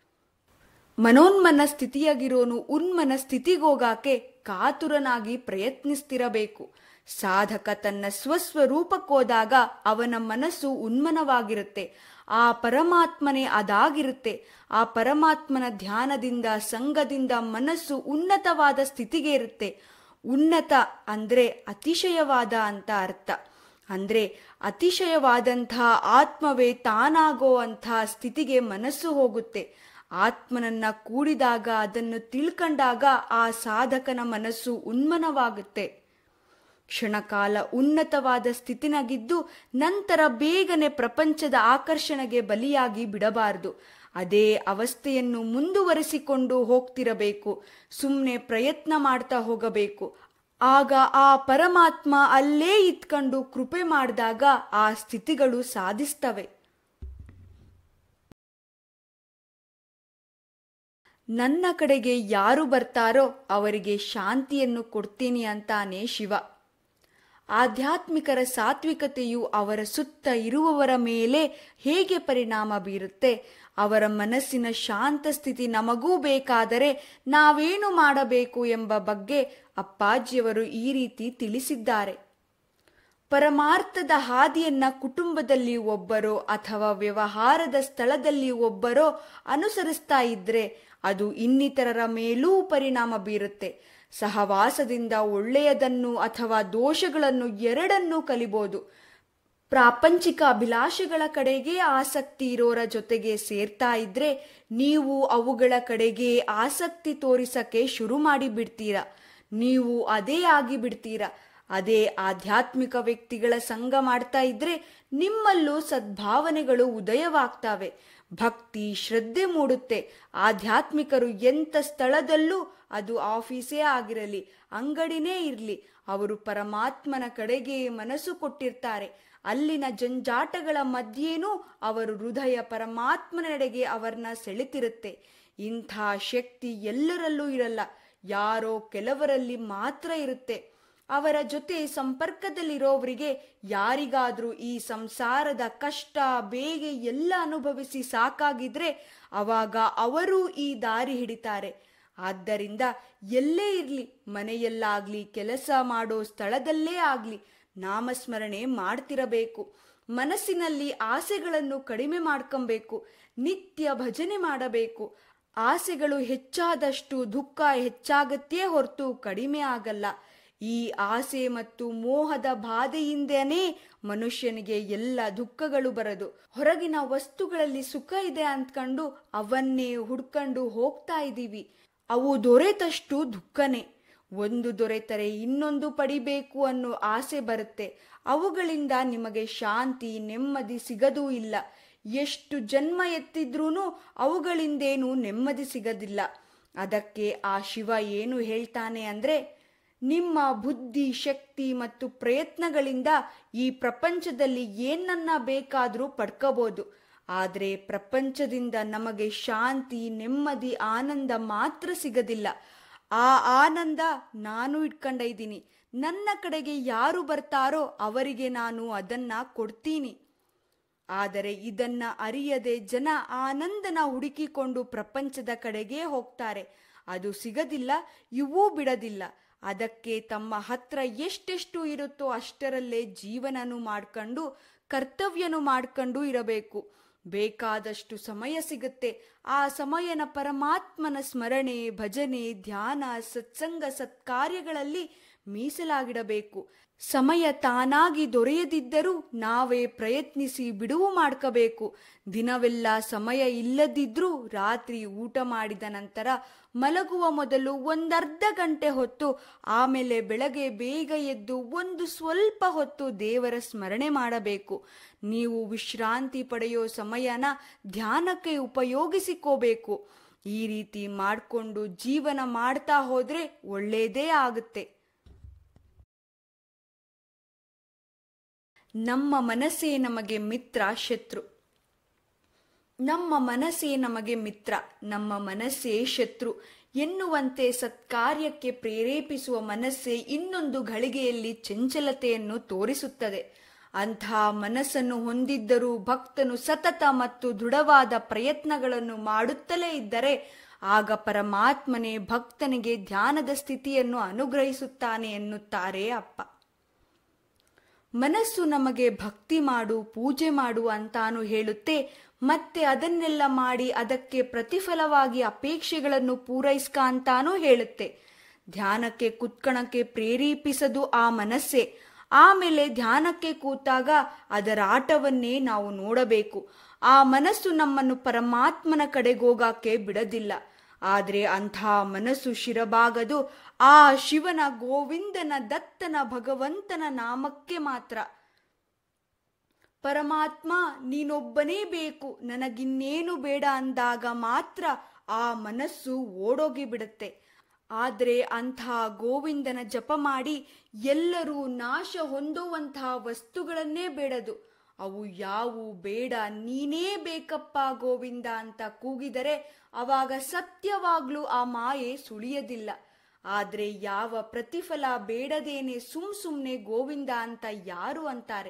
ಮನೋನ್ಮನ ಸ್ಥಿತಿಯಾಗಿರೋನು ಉನ್ಮನ ಸ್ಥಿತಿಗೋಗಾಕೆ ಕಾತುರನಾಗಿ ಪ್ರಯತ್ನಿಸ್ತಿರಬೇಕು ಸಾಧಕ ತನ್ನ ಸ್ವಸ್ವರೂಪಕ್ಕೋದಾಗ ಅವನ ಮನಸ್ಸು ಉನ್ಮನವಾಗಿರುತ್ತೆ ಆ ಪರಮಾತ್ಮನೇ ಅದಾಗಿರುತ್ತೆ ಆ ಪರಮಾತ್ಮನ ಧ್ಯಾನದಿಂದ ಸಂಘದಿಂದ ಮನಸ್ಸು ಉನ್ನತವಾದ ಸ್ಥಿತಿಗೆ ಇರುತ್ತೆ ಉನ್ನತ ಅಂದ್ರೆ ಅತಿಶಯವಾದ ಅಂತ ಅರ್ಥ ಅಂದ್ರೆ ಅತಿಶಯವಾದಂತಹ ಆತ್ಮವೇ ತಾನಾಗೋ ಅಂತಹ ಸ್ಥಿತಿಗೆ ಮನಸ್ಸು ಹೋಗುತ್ತೆ ಆತ್ಮನನ್ನ ಕೂಡಿದಾಗ ಅದನ್ನು ತಿಳ್ಕಂಡಾಗ ಆ ಸಾಧಕನ ಮನಸ್ಸು ಉನ್ಮನವಾಗುತ್ತೆ ಕ್ಷಣಕಾಲ ಉನ್ನತವಾದ ಸ್ಥಿತಿನಾಗಿದ್ದು ನಂತರ ಬೇಗನೆ ಪ್ರಪಂಚದ ಆಕರ್ಷಣೆಗೆ ಬಲಿಯಾಗಿ ಬಿಡಬಾರದು ಅದೇ ಅವಸ್ಥೆಯನ್ನು ಮುಂದುವರಿಸಿಕೊಂಡು ಹೋಗ್ತಿರಬೇಕು ಸುಮ್ಮನೆ ಪ್ರಯತ್ನ ಮಾಡ್ತಾ ಹೋಗಬೇಕು ಆಗ ಆ ಪರಮಾತ್ಮ ಅಲ್ಲೇ ಇತ್ಕೊಂಡು ಕೃಪೆ ಮಾಡಿದಾಗ ಆ ಸ್ಥಿತಿಗಳು ಸಾಧಿಸ್ತವೆ ನನ್ನ ಕಡೆಗೆ ಯಾರು ಬರ್ತಾರೋ ಅವರಿಗೆ ಶಾಂತಿಯನ್ನು ಕೊಡ್ತೀನಿ ಅಂತಾನೆ ಶಿವ ಆಧ್ಯಾತ್ಮಿಕರ ಸಾತ್ವಿಕತೆಯು ಅವರ ಸುತ್ತ ಇರುವವರ ಮೇಲೆ ಹೇಗೆ ಪರಿಣಾಮ ಬೀರುತ್ತೆ ಅವರ ಮನಸ್ಸಿನ ಶಾಂತ ಸ್ಥಿತಿ ನಮಗೂ ಬೇಕಾದರೆ ನಾವೇನು ಮಾಡಬೇಕು ಎಂಬ ಬಗ್ಗೆ ಅಪ್ಪಾಜಿಯವರು ಈ ರೀತಿ ತಿಳಿಸಿದ್ದಾರೆ ಪರಮಾರ್ಥದ ಹಾದಿಯನ್ನ ಕುಟುಂಬದಲ್ಲಿ ಒಬ್ಬರೋ ಅಥವಾ ವ್ಯವಹಾರದ ಸ್ಥಳದಲ್ಲಿ ಒಬ್ಬರೋ ಅನುಸರಿಸ್ತಾ ಇದ್ರೆ ಅದು ಇನ್ನಿತರರ ಮೇಲೂ ಪರಿಣಾಮ ಬೀರುತ್ತೆ ಸಹವಾಸದಿಂದ ಒಳ್ಳೆಯದನ್ನು ಅಥವಾ ದೋಷಗಳನ್ನು ಎರಡನ್ನೂ ಕಲಿಬೋದು ಪ್ರಾಪಂಚಿಕ ಅಭಿಲಾಷೆಗಳ ಕಡೆಗೆ ಆಸಕ್ತಿ ಇರೋರ ಜೊತೆಗೆ ಸೇರ್ತಾ ಇದ್ರೆ ನೀವು ಅವುಗಳ ಕಡೆಗೆ ಆಸಕ್ತಿ ತೋರಿಸಕ್ಕೆ ಶುರು ಮಾಡಿ ಬಿಡ್ತೀರಾ ನೀವು ಅದೇ ಆಗಿ ಬಿಡ್ತೀರಾ ಅದೇ ಆಧ್ಯಾತ್ಮಿಕ ವ್ಯಕ್ತಿಗಳ ಸಂಘ ಮಾಡ್ತಾ ಇದ್ರೆ ನಿಮ್ಮಲ್ಲೂ ಸದ್ಭಾವನೆಗಳು ಉದಯವಾಗ್ತವೆ ಭಕ್ತಿ ಶ್ರದ್ಧೆ ಮೂಡುತ್ತೆ ಆಧ್ಯಾತ್ಮಿಕರು ಎಂಥ ಸ್ಥಳದಲ್ಲೂ ಅದು ಆಫೀಸೇ ಆಗಿರಲಿ ಅಂಗಡಿನೇ ಇರಲಿ ಅವರು ಪರಮಾತ್ಮನ ಕಡೆಗೆ ಮನಸ್ಸು ಕೊಟ್ಟಿರ್ತಾರೆ ಅಲ್ಲಿನ ಜಂಜಾಟಗಳ ಮಧ್ಯೇನೂ ಅವರು ಹೃದಯ ಪರಮಾತ್ಮನೆಡೆಗೆ ಅವರನ್ನ ಸೆಳೆತಿರುತ್ತೆ ಇಂಥ ಶಕ್ತಿ ಎಲ್ಲರಲ್ಲೂ ಇರಲ್ಲ ಯಾರೋ ಕೆಲವರಲ್ಲಿ ಮಾತ್ರ ಇರುತ್ತೆ ಅವರ ಜೊತೆ ಸಂಪರ್ಕದಲ್ಲಿರೋವರಿಗೆ ಯಾರಿಗಾದ್ರೂ ಈ ಸಂಸಾರದ ಕಷ್ಟ ಬೇಗೆ ಎಲ್ಲ ಅನುಭವಿಸಿ ಸಾಕಾಗಿದ್ರೆ ಅವಾಗ ಅವರೂ ಈ ದಾರಿ ಹಿಡಿತಾರೆ ಆದ್ದರಿಂದ ಎಲ್ಲೇ ಇರ್ಲಿ ಮನೆಯಲ್ಲಾಗ್ಲಿ ಕೆಲಸ ಮಾಡೋ ಸ್ಥಳದಲ್ಲೇ ಆಗ್ಲಿ ನಾಮಸ್ಮರಣೆ ಮಾಡ್ತಿರಬೇಕು ಮನಸ್ಸಿನಲ್ಲಿ ಆಸೆಗಳನ್ನು ಕಡಿಮೆ ಮಾಡ್ಕೊಬೇಕು ನಿತ್ಯ ಭಜನೆ ಮಾಡಬೇಕು ಆಸೆಗಳು ಹೆಚ್ಚಾದಷ್ಟು ದುಃಖ ಹೆಚ್ಚಾಗತ್ತೇ ಹೊರತು ಕಡಿಮೆ ಆಗಲ್ಲ ಈ ಆಸೆ ಮತ್ತು ಮೋಹದ ಬಾಧೆಯಿಂದನೇ ಮನುಷ್ಯನಿಗೆ ಎಲ್ಲ ದುಃಖಗಳು ಬರದು ಹೊರಗಿನ ವಸ್ತುಗಳಲ್ಲಿ ಸುಖ ಇದೆ ಅಂದ್ಕೊಂಡು ಅವನ್ನೇ ಹುಡ್ಕೊಂಡು ಹೋಗ್ತಾ ಇದ್ದೀವಿ ಅವು ದೊರೆತಷ್ಟು ದುಃಖನೇ ಒಂದು ದೊರೆತರೆ ಇನ್ನೊಂದು ಪಡಿಬೇಕು ಅನ್ನೋ ಆಸೆ ಬರುತ್ತೆ ಅವುಗಳಿಂದ ನಿಮಗೆ ಶಾಂತಿ ನೆಮ್ಮದಿ ಸಿಗದೂ ಇಲ್ಲ ಎಷ್ಟು ಜನ್ಮ ಎತ್ತಿದ್ರೂ ಅವುಗಳಿಂದೇನು ನೆಮ್ಮದಿ ಸಿಗದಿಲ್ಲ ಅದಕ್ಕೆ ಆ ಶಿವ ಏನು ಹೇಳ್ತಾನೆ ಅಂದ್ರೆ ನಿಮ್ಮ ಬುದ್ಧಿ ಶಕ್ತಿ ಮತ್ತು ಪ್ರಯತ್ನಗಳಿಂದ ಈ ಪ್ರಪಂಚದಲ್ಲಿ ಏನನ್ನ ಬೇಕಾದರೂ ಪಡ್ಕೋಬಹುದು ಆದರೆ ಪ್ರಪಂಚದಿಂದ ನಮಗೆ ಶಾಂತಿ ನೆಮ್ಮದಿ ಆನಂದ ಮಾತ್ರ ಸಿಗದಿಲ್ಲ ಆ ಆನಂದ ನಾನು ಇಟ್ಕೊಂಡ ಇದ್ದೀನಿ ನನ್ನ ಕಡೆಗೆ ಯಾರು ಬರ್ತಾರೋ ಅವರಿಗೆ ನಾನು ಅದನ್ನ ಕೊಡ್ತೀನಿ ಆದರೆ ಇದನ್ನ ಅರಿಯದೆ ಜನ ಆನಂದನ ಹುಡುಕಿಕೊಂಡು ಪ್ರಪಂಚದ ಕಡೆಗೆ ಹೋಗ್ತಾರೆ ಅದು ಸಿಗದಿಲ್ಲ ಇವೂ ಬಿಡದಿಲ್ಲ ಅದಕ್ಕೆ ತಮ್ಮ ಹತ್ರ ಎಷ್ಟೆಷ್ಟು ಇರುತ್ತೋ ಅಷ್ಟರಲ್ಲೇ ಜೀವನನು ಮಾಡ್ಕೊಂಡು ಕರ್ತವ್ಯನು ಮಾಡ್ಕೊಂಡು ಇರಬೇಕು ಬೇಕಾದಷ್ಟು ಸಮಯ ಸಿಗುತ್ತೆ ಆ ಸಮಯನ ಪರಮಾತ್ಮನ ಸ್ಮರಣೆ ಭಜನೆ ಧ್ಯಾನ ಸತ್ಸಂಗ ಸತ್ಕಾರ್ಯಗಳಲ್ಲಿ ಮೀಸಲಾಗಿಡಬೇಕು ಸಮಯ ತಾನಾಗಿ ದೊರೆಯದಿದ್ದರೂ ನಾವೇ ಪ್ರಯತ್ನಿಸಿ ಬಿಡುವು ಮಾಡ್ಕೋಬೇಕು ದಿನವೆಲ್ಲ ಸಮಯ ಇಲ್ಲದಿದ್ರೂ ರಾತ್ರಿ ಊಟ ಮಾಡಿದ ನಂತರ ಮಲಗುವ ಮೊದಲು ಒಂದರ್ಧ ಗಂಟೆ ಹೊತ್ತು ಆಮೇಲೆ ಬೆಳಗ್ಗೆ ಬೇಗ ಎದ್ದು ಒಂದು ಸ್ವಲ್ಪ ಹೊತ್ತು ದೇವರ ಸ್ಮರಣೆ ಮಾಡಬೇಕು ನೀವು ವಿಶ್ರಾಂತಿ ಪಡೆಯೋ ಸಮಯನ ಧ್ಯಾನಕ್ಕೆ ಉಪಯೋಗಿಸಿಕೋಬೇಕು ಈ ರೀತಿ ಮಾಡಿಕೊಂಡು ಜೀವನ ಮಾಡ್ತಾ ಹೋದ್ರೆ ಒಳ್ಳೆಯದೇ ಆಗುತ್ತೆ ನಮ್ಮ ಮನಸ್ಸೇ ನಮಗೆ ಮಿತ್ರ ಶತ್ರು ನಮ್ಮ ಮನಸ್ಸೇ ನಮಗೆ ಮಿತ್ರ ನಮ್ಮ ಮನಸ್ಸೇ ಶತ್ರು ಎನ್ನುವಂತೆ ಸತ್ಕಾರ್ಯಕ್ಕೆ ಪ್ರೇರೇಪಿಸುವ ಮನಸ್ಸೇ ಇನ್ನೊಂದು ಘಳಿಗೆಯಲ್ಲಿ ಚಂಚಲತೆಯನ್ನು ತೋರಿಸುತ್ತದೆ ಅಂಥ ಮನಸ್ಸನ್ನು ಹೊಂದಿದ್ದರೂ ಭಕ್ತನು ಸತತ ಮತ್ತು ದೃಢವಾದ ಪ್ರಯತ್ನಗಳನ್ನು ಮಾಡುತ್ತಲೇ ಇದ್ದರೆ ಆಗ ಪರಮಾತ್ಮನೇ ಭಕ್ತನಿಗೆ ಧ್ಯಾನದ ಸ್ಥಿತಿಯನ್ನು ಅನುಗ್ರಹಿಸುತ್ತಾನೆ ಎನ್ನುತ್ತಾರೆ ಅಪ್ಪ ಮನಸ್ಸು ನಮಗೆ ಭಕ್ತಿ ಮಾಡು ಪೂಜೆ ಮಾಡು ಅಂತಾನು ಹೇಳುತ್ತೆ ಮತ್ತೆ ಅದನ್ನೆಲ್ಲ ಮಾಡಿ ಅದಕ್ಕೆ ಪ್ರತಿಫಲವಾಗಿ ಅಪೇಕ್ಷೆಗಳನ್ನು ಪೂರೈಸ್ಕ ಅಂತಾನೂ ಹೇಳುತ್ತೆ ಧ್ಯಾನಕ್ಕೆ ಕುತ್ಕಣಕ್ಕೆ ಪ್ರೇರೇಪಿಸದು ಆ ಮನಸ್ಸೇ ಆಮೇಲೆ ಧ್ಯಾನಕ್ಕೆ ಕೂತಾಗ ಅದರ ಆಟವನ್ನೇ ನಾವು ನೋಡಬೇಕು ಆ ಮನಸ್ಸು ನಮ್ಮನ್ನು ಪರಮಾತ್ಮನ ಕಡೆಗೋಗಾಕೆ ಬಿಡದಿಲ್ಲ ಆದ್ರೆ ಅಂಥ ಮನಸ್ಸು ಶಿರಬಾಗದು ಆ ಶಿವನ ಗೋವಿಂದನ ದತ್ತನ ಭಗವಂತನ ನಾಮಕ್ಕೆ ಮಾತ್ರ ಪರಮಾತ್ಮ ನೀನೊಬ್ಬನೇ ಬೇಕು ನನಗಿನ್ನೇನು ಬೇಡ ಅಂದಾಗ ಮಾತ್ರ ಆ ಮನಸ್ಸು ಓಡೋಗಿ ಬಿಡುತ್ತೆ ಆದ್ರೆ ಅಂಥ ಗೋವಿಂದನ ಜಪ ಮಾಡಿ ಎಲ್ಲರೂ ನಾಶ ಹೊಂದುವಂತಹ ವಸ್ತುಗಳನ್ನೇ ಬೇಡದು ಅವು ಯಾವು ಬೇಡ ನೀನೇ ಬೇಕಪ್ಪ ಗೋವಿಂದ ಅಂತ ಕೂಗಿದರೆ ಅವಾಗ ಸತ್ಯವಾಗ್ಲೂ ಆ ಮಾಯೆ ಸುಳಿಯದಿಲ್ಲ ಆದ್ರೆ ಯಾವ ಪ್ರತಿಫಲ ಬೇಡದೇನೆ ಸುಮ್ ಸುಮ್ನೆ ಗೋವಿಂದ ಅಂತ ಯಾರು ಅಂತಾರೆ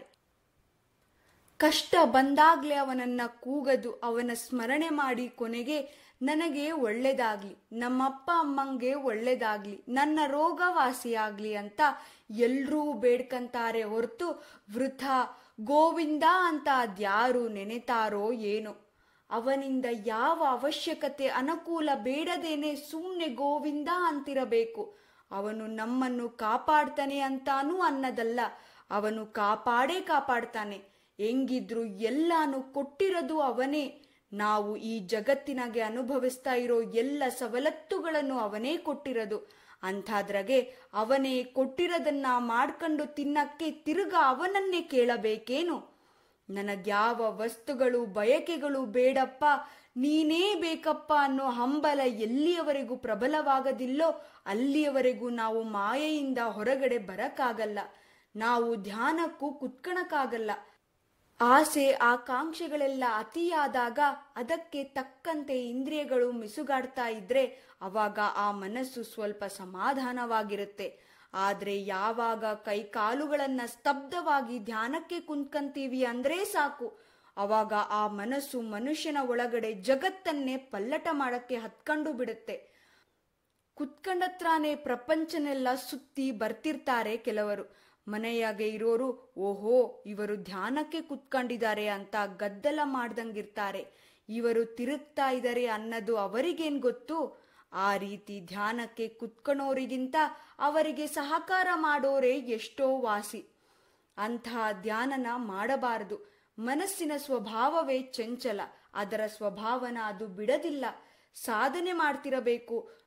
ಕಷ್ಟ ಬಂದಾಗ್ಲೇ ಅವನನ್ನ ಕೂಗದು ಅವನ ಸ್ಮರಣೆ ಮಾಡಿ ಕೊನೆಗೆ ನನಗೆ ಒಳ್ಳೇದಾಗ್ಲಿ ನಮ್ಮಪ್ಪ ಅಮ್ಮಂಗೆ ಒಳ್ಳೇದಾಗ್ಲಿ ನನ್ನ ರೋಗ ವಾಸಿಯಾಗ್ಲಿ ಅಂತ ಎಲ್ರೂ ಬೇಡ್ಕಂತಾರೆ ಹೊರತು ವೃಥ ಗೋವಿಂದ ಅಂತ ಅದ್ಯಾರು ನೆನೆತಾರೋ ಏನೋ ಅವನಿಂದ ಯಾವ ಅವಶ್ಯಕತೆ ಅನುಕೂಲ ಬೇಡದೇನೆ ಸುಮ್ಮನೆ ಗೋವಿಂದ ಅಂತಿರಬೇಕು ಅವನು ನಮ್ಮನ್ನು ಕಾಪಾಡ್ತಾನೆ ಅಂತಾನೂ ಅನ್ನದಲ್ಲ ಅವನು ಕಾಪಾಡೇ ಕಾಪಾಡ್ತಾನೆ ಹೆಂಗಿದ್ರು ಎಲ್ಲಾನು ಕೊಟ್ಟಿರೋದು ಅವನೇ ನಾವು ಈ ಜಗತ್ತಿನಾಗೆ ಅನುಭವಿಸ್ತಾ ಇರೋ ಎಲ್ಲ ಸವಲತ್ತುಗಳನ್ನು ಅವನೇ ಕೊಟ್ಟಿರೋದು ಅಂಥದ್ರಾಗೆ ಅವನೇ ಕೊಟ್ಟಿರೋದನ್ನ ಮಾಡ್ಕೊಂಡು ತಿನ್ನಕ್ಕೆ ತಿರುಗ ಅವನನ್ನೇ ಕೇಳಬೇಕೇನು ನನಗ್ಯಾವ ವಸ್ತುಗಳು ಬಯಕೆಗಳು ಬೇಡಪ್ಪ ನೀನೇ ಬೇಕಪ್ಪ ಅನ್ನೋ ಹಂಬಲ ಎಲ್ಲಿಯವರೆಗೂ ಪ್ರಬಲವಾಗದಿಲ್ಲೋ ಅಲ್ಲಿಯವರೆಗೂ ನಾವು ಮಾಯೆಯಿಂದ ಹೊರಗಡೆ ಬರಕ್ಕಾಗಲ್ಲ ನಾವು ಧ್ಯಾನಕ್ಕೂ ಕುತ್ಕಣಕ್ಕಾಗಲ್ಲ ಆಸೆ ಆಕಾಂಕ್ಷೆಗಳೆಲ್ಲ ಅತಿಯಾದಾಗ ಅದಕ್ಕೆ ತಕ್ಕಂತೆ ಇಂದ್ರಿಯಗಳು ಮಿಸುಗಾಡ್ತಾ ಇದ್ರೆ ಅವಾಗ ಆ ಮನಸ್ಸು ಸ್ವಲ್ಪ ಸಮಾಧಾನವಾಗಿರುತ್ತೆ ಆದ್ರೆ ಯಾವಾಗ ಕೈ ಕಾಲುಗಳನ್ನ ಸ್ತಬ್ಧವಾಗಿ ಧ್ಯಾನಕ್ಕೆ ಕುಂತ್ಕಂತೀವಿ ಅಂದ್ರೆ ಸಾಕು ಅವಾಗ ಆ ಮನಸ್ಸು ಮನುಷ್ಯನ ಒಳಗಡೆ ಜಗತ್ತನ್ನೇ ಪಲ್ಲಟ ಮಾಡಕ್ಕೆ ಹತ್ಕೊಂಡು ಬಿಡುತ್ತೆ ಕುತ್ಕಂಡತ್ರಾನೇ ಪ್ರಪಂಚನೆಲ್ಲ ಸುತ್ತಿ ಬರ್ತಿರ್ತಾರೆ ಕೆಲವರು ಮನೆಯಾಗೆ ಇರೋರು ಓಹೋ ಇವರು ಧ್ಯಾನಕ್ಕೆ ಕುತ್ಕೊಂಡಿದ್ದಾರೆ ಅಂತ ಗದ್ದಲ ಮಾಡ್ದಂಗಿರ್ತಾರೆ ಇವರು ತಿರುಗ್ತಾ ಇದ್ದಾರೆ ಅನ್ನೋದು ಅವರಿಗೇನ್ ಗೊತ್ತು ಆ ರೀತಿ ಧ್ಯಾನಕ್ಕೆ ಕುತ್ಕಣೋರಿಗಿಂತ ಅವರಿಗೆ ಸಹಕಾರ ಮಾಡೋರೇ ಎಷ್ಟೋ ವಾಸಿ ಅಂಥ ಧ್ಯಾನನ ಮಾಡಬಾರದು ಮನಸ್ಸಿನ ಸ್ವಭಾವವೇ ಚಂಚಲ ಅದರ ಸ್ವಭಾವನ ಅದು ಬಿಡದಿಲ್ಲ ಸಾಧನೆ ಮಾಡ್ತಿರಬೇಕು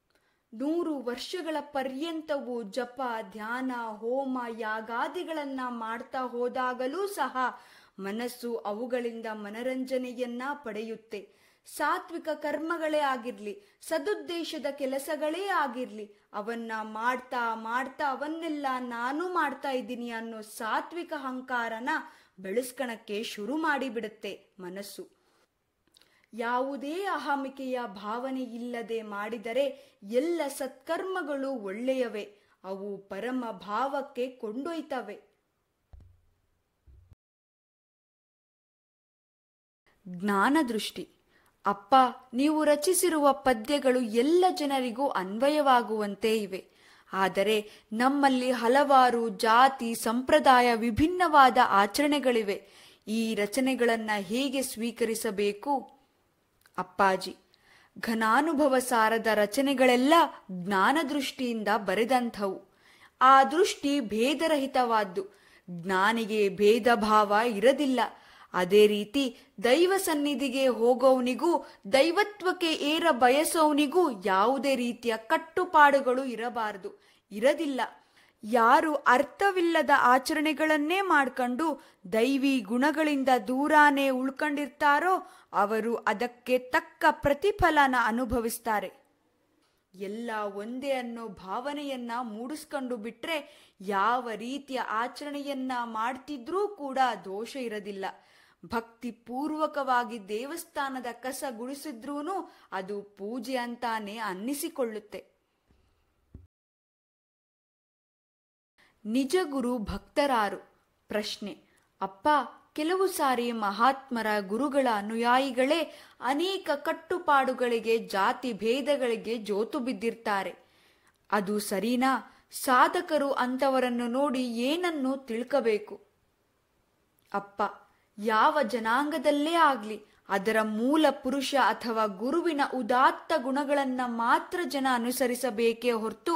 ನೂರು ವರ್ಷಗಳ ಪರ್ಯಂತವೂ ಜಪ ಧ್ಯಾನ ಹೋಮ ಯಾಗಾದಿಗಳನ್ನ ಮಾಡ್ತಾ ಹೋದಾಗಲೂ ಸಹ ಮನಸ್ಸು ಅವುಗಳಿಂದ ಮನರಂಜನೆಯನ್ನ ಪಡೆಯುತ್ತೆ ಸಾತ್ವಿಕ ಕರ್ಮಗಳೇ ಆಗಿರ್ಲಿ ಸದುದ್ದೇಶದ ಕೆಲಸಗಳೇ ಆಗಿರ್ಲಿ ಅವನ್ನ ಮಾಡ್ತಾ ಮಾಡ್ತಾ ಅವನ್ನೆಲ್ಲ ನಾನು ಮಾಡ್ತಾ ಇದ್ದೀನಿ ಅನ್ನೋ ಸಾತ್ವಿಕ ಅಹಂಕಾರನ ಬೆಳೆಸ್ಕಣಕ್ಕೆ ಶುರು ಮಾಡಿಬಿಡುತ್ತೆ ಮನಸ್ಸು ಯಾವುದೇ ಅಹಮಿಕೆಯ ಭಾವನೆ ಇಲ್ಲದೆ ಮಾಡಿದರೆ ಎಲ್ಲ ಸತ್ಕರ್ಮಗಳು ಒಳ್ಳೆಯವೇ ಅವು ಪರಮ ಭಾವಕ್ಕೆ ಕೊಂಡೊಯ್ತವೆ ಜ್ಞಾನದೃಷ್ಟಿ ಅಪ್ಪ ನೀವು ರಚಿಸಿರುವ ಪದ್ಯಗಳು ಎಲ್ಲ ಜನರಿಗೂ ಅನ್ವಯವಾಗುವಂತೆ ಇವೆ ಆದರೆ ನಮ್ಮಲ್ಲಿ ಹಲವಾರು ಜಾತಿ ಸಂಪ್ರದಾಯ ವಿಭಿನ್ನವಾದ ಆಚರಣೆಗಳಿವೆ ಈ ರಚನೆಗಳನ್ನ ಹೇಗೆ ಸ್ವೀಕರಿಸಬೇಕು ಅಪ್ಪಾಜಿ ಘನಾನುಭವ ಸಾರದ ರಚನೆಗಳೆಲ್ಲ ಜ್ಞಾನದೃಷ್ಟಿಯಿಂದ ಬರೆದಂಥವು ಆ ದೃಷ್ಟಿ ಭೇದರಹಿತವಾದ್ದು ಜ್ಞಾನಿಗೆ ಭೇದ ಭಾವ ಇರದಿಲ್ಲ ಅದೇ ರೀತಿ ದೈವ ಸನ್ನಿಧಿಗೆ ಹೋಗೋವನಿಗೂ ದೈವತ್ವಕ್ಕೆ ಏರ ಬಯಸೋವನಿಗೂ ಯಾವುದೇ ರೀತಿಯ ಕಟ್ಟುಪಾಡುಗಳು ಇರಬಾರದು ಇರದಿಲ್ಲ ಯಾರು ಅರ್ಥವಿಲ್ಲದ ಆಚರಣೆಗಳನ್ನೇ ಮಾಡ್ಕೊಂಡು ದೈವಿ ಗುಣಗಳಿಂದ ದೂರಾನೇ ಉಳ್ಕೊಂಡಿರ್ತಾರೋ ಅವರು ಅದಕ್ಕೆ ತಕ್ಕ ಪ್ರತಿಫಲನ ಅನುಭವಿಸ್ತಾರೆ ಎಲ್ಲ ಒಂದೇ ಅನ್ನೋ ಭಾವನೆಯನ್ನ ಮೂಡಿಸ್ಕೊಂಡು ಬಿಟ್ರೆ ಯಾವ ರೀತಿಯ ಆಚರಣೆಯನ್ನ ಮಾಡ್ತಿದ್ರೂ ಕೂಡ ದೋಷ ಇರದಿಲ್ಲ ಭಕ್ತಿ ಪೂರ್ವಕವಾಗಿ ದೇವಸ್ಥಾನದ ಕಸ ಗುಡಿಸಿದ್ರೂನು ಅದು ಪೂಜೆ ಅಂತಾನೆ ಅನ್ನಿಸಿಕೊಳ್ಳುತ್ತೆ ನಿಜ ಗುರು ಭಕ್ತರಾರು ಪ್ರಶ್ನೆ ಅಪ್ಪ ಕೆಲವು ಸಾರಿ ಮಹಾತ್ಮರ ಗುರುಗಳ ಅನುಯಾಯಿಗಳೇ ಅನೇಕ ಕಟ್ಟುಪಾಡುಗಳಿಗೆ ಜಾತಿ ಭೇದಗಳಿಗೆ ಜೋತು ಬಿದ್ದಿರ್ತಾರೆ ಅದು ಸರಿನಾ ಸಾಧಕರು ಅಂತವರನ್ನು ನೋಡಿ ಏನನ್ನು ತಿಳ್ಕಬೇಕು ಅಪ್ಪ ಯಾವ ಜನಾಂಗದಲ್ಲೇ ಆಗ್ಲಿ ಅದರ ಮೂಲ ಪುರುಷ ಅಥವಾ ಗುರುವಿನ ಉದಾತ್ತ ಗುಣಗಳನ್ನ ಮಾತ್ರ ಜನ ಅನುಸರಿಸಬೇಕೇ ಹೊರತು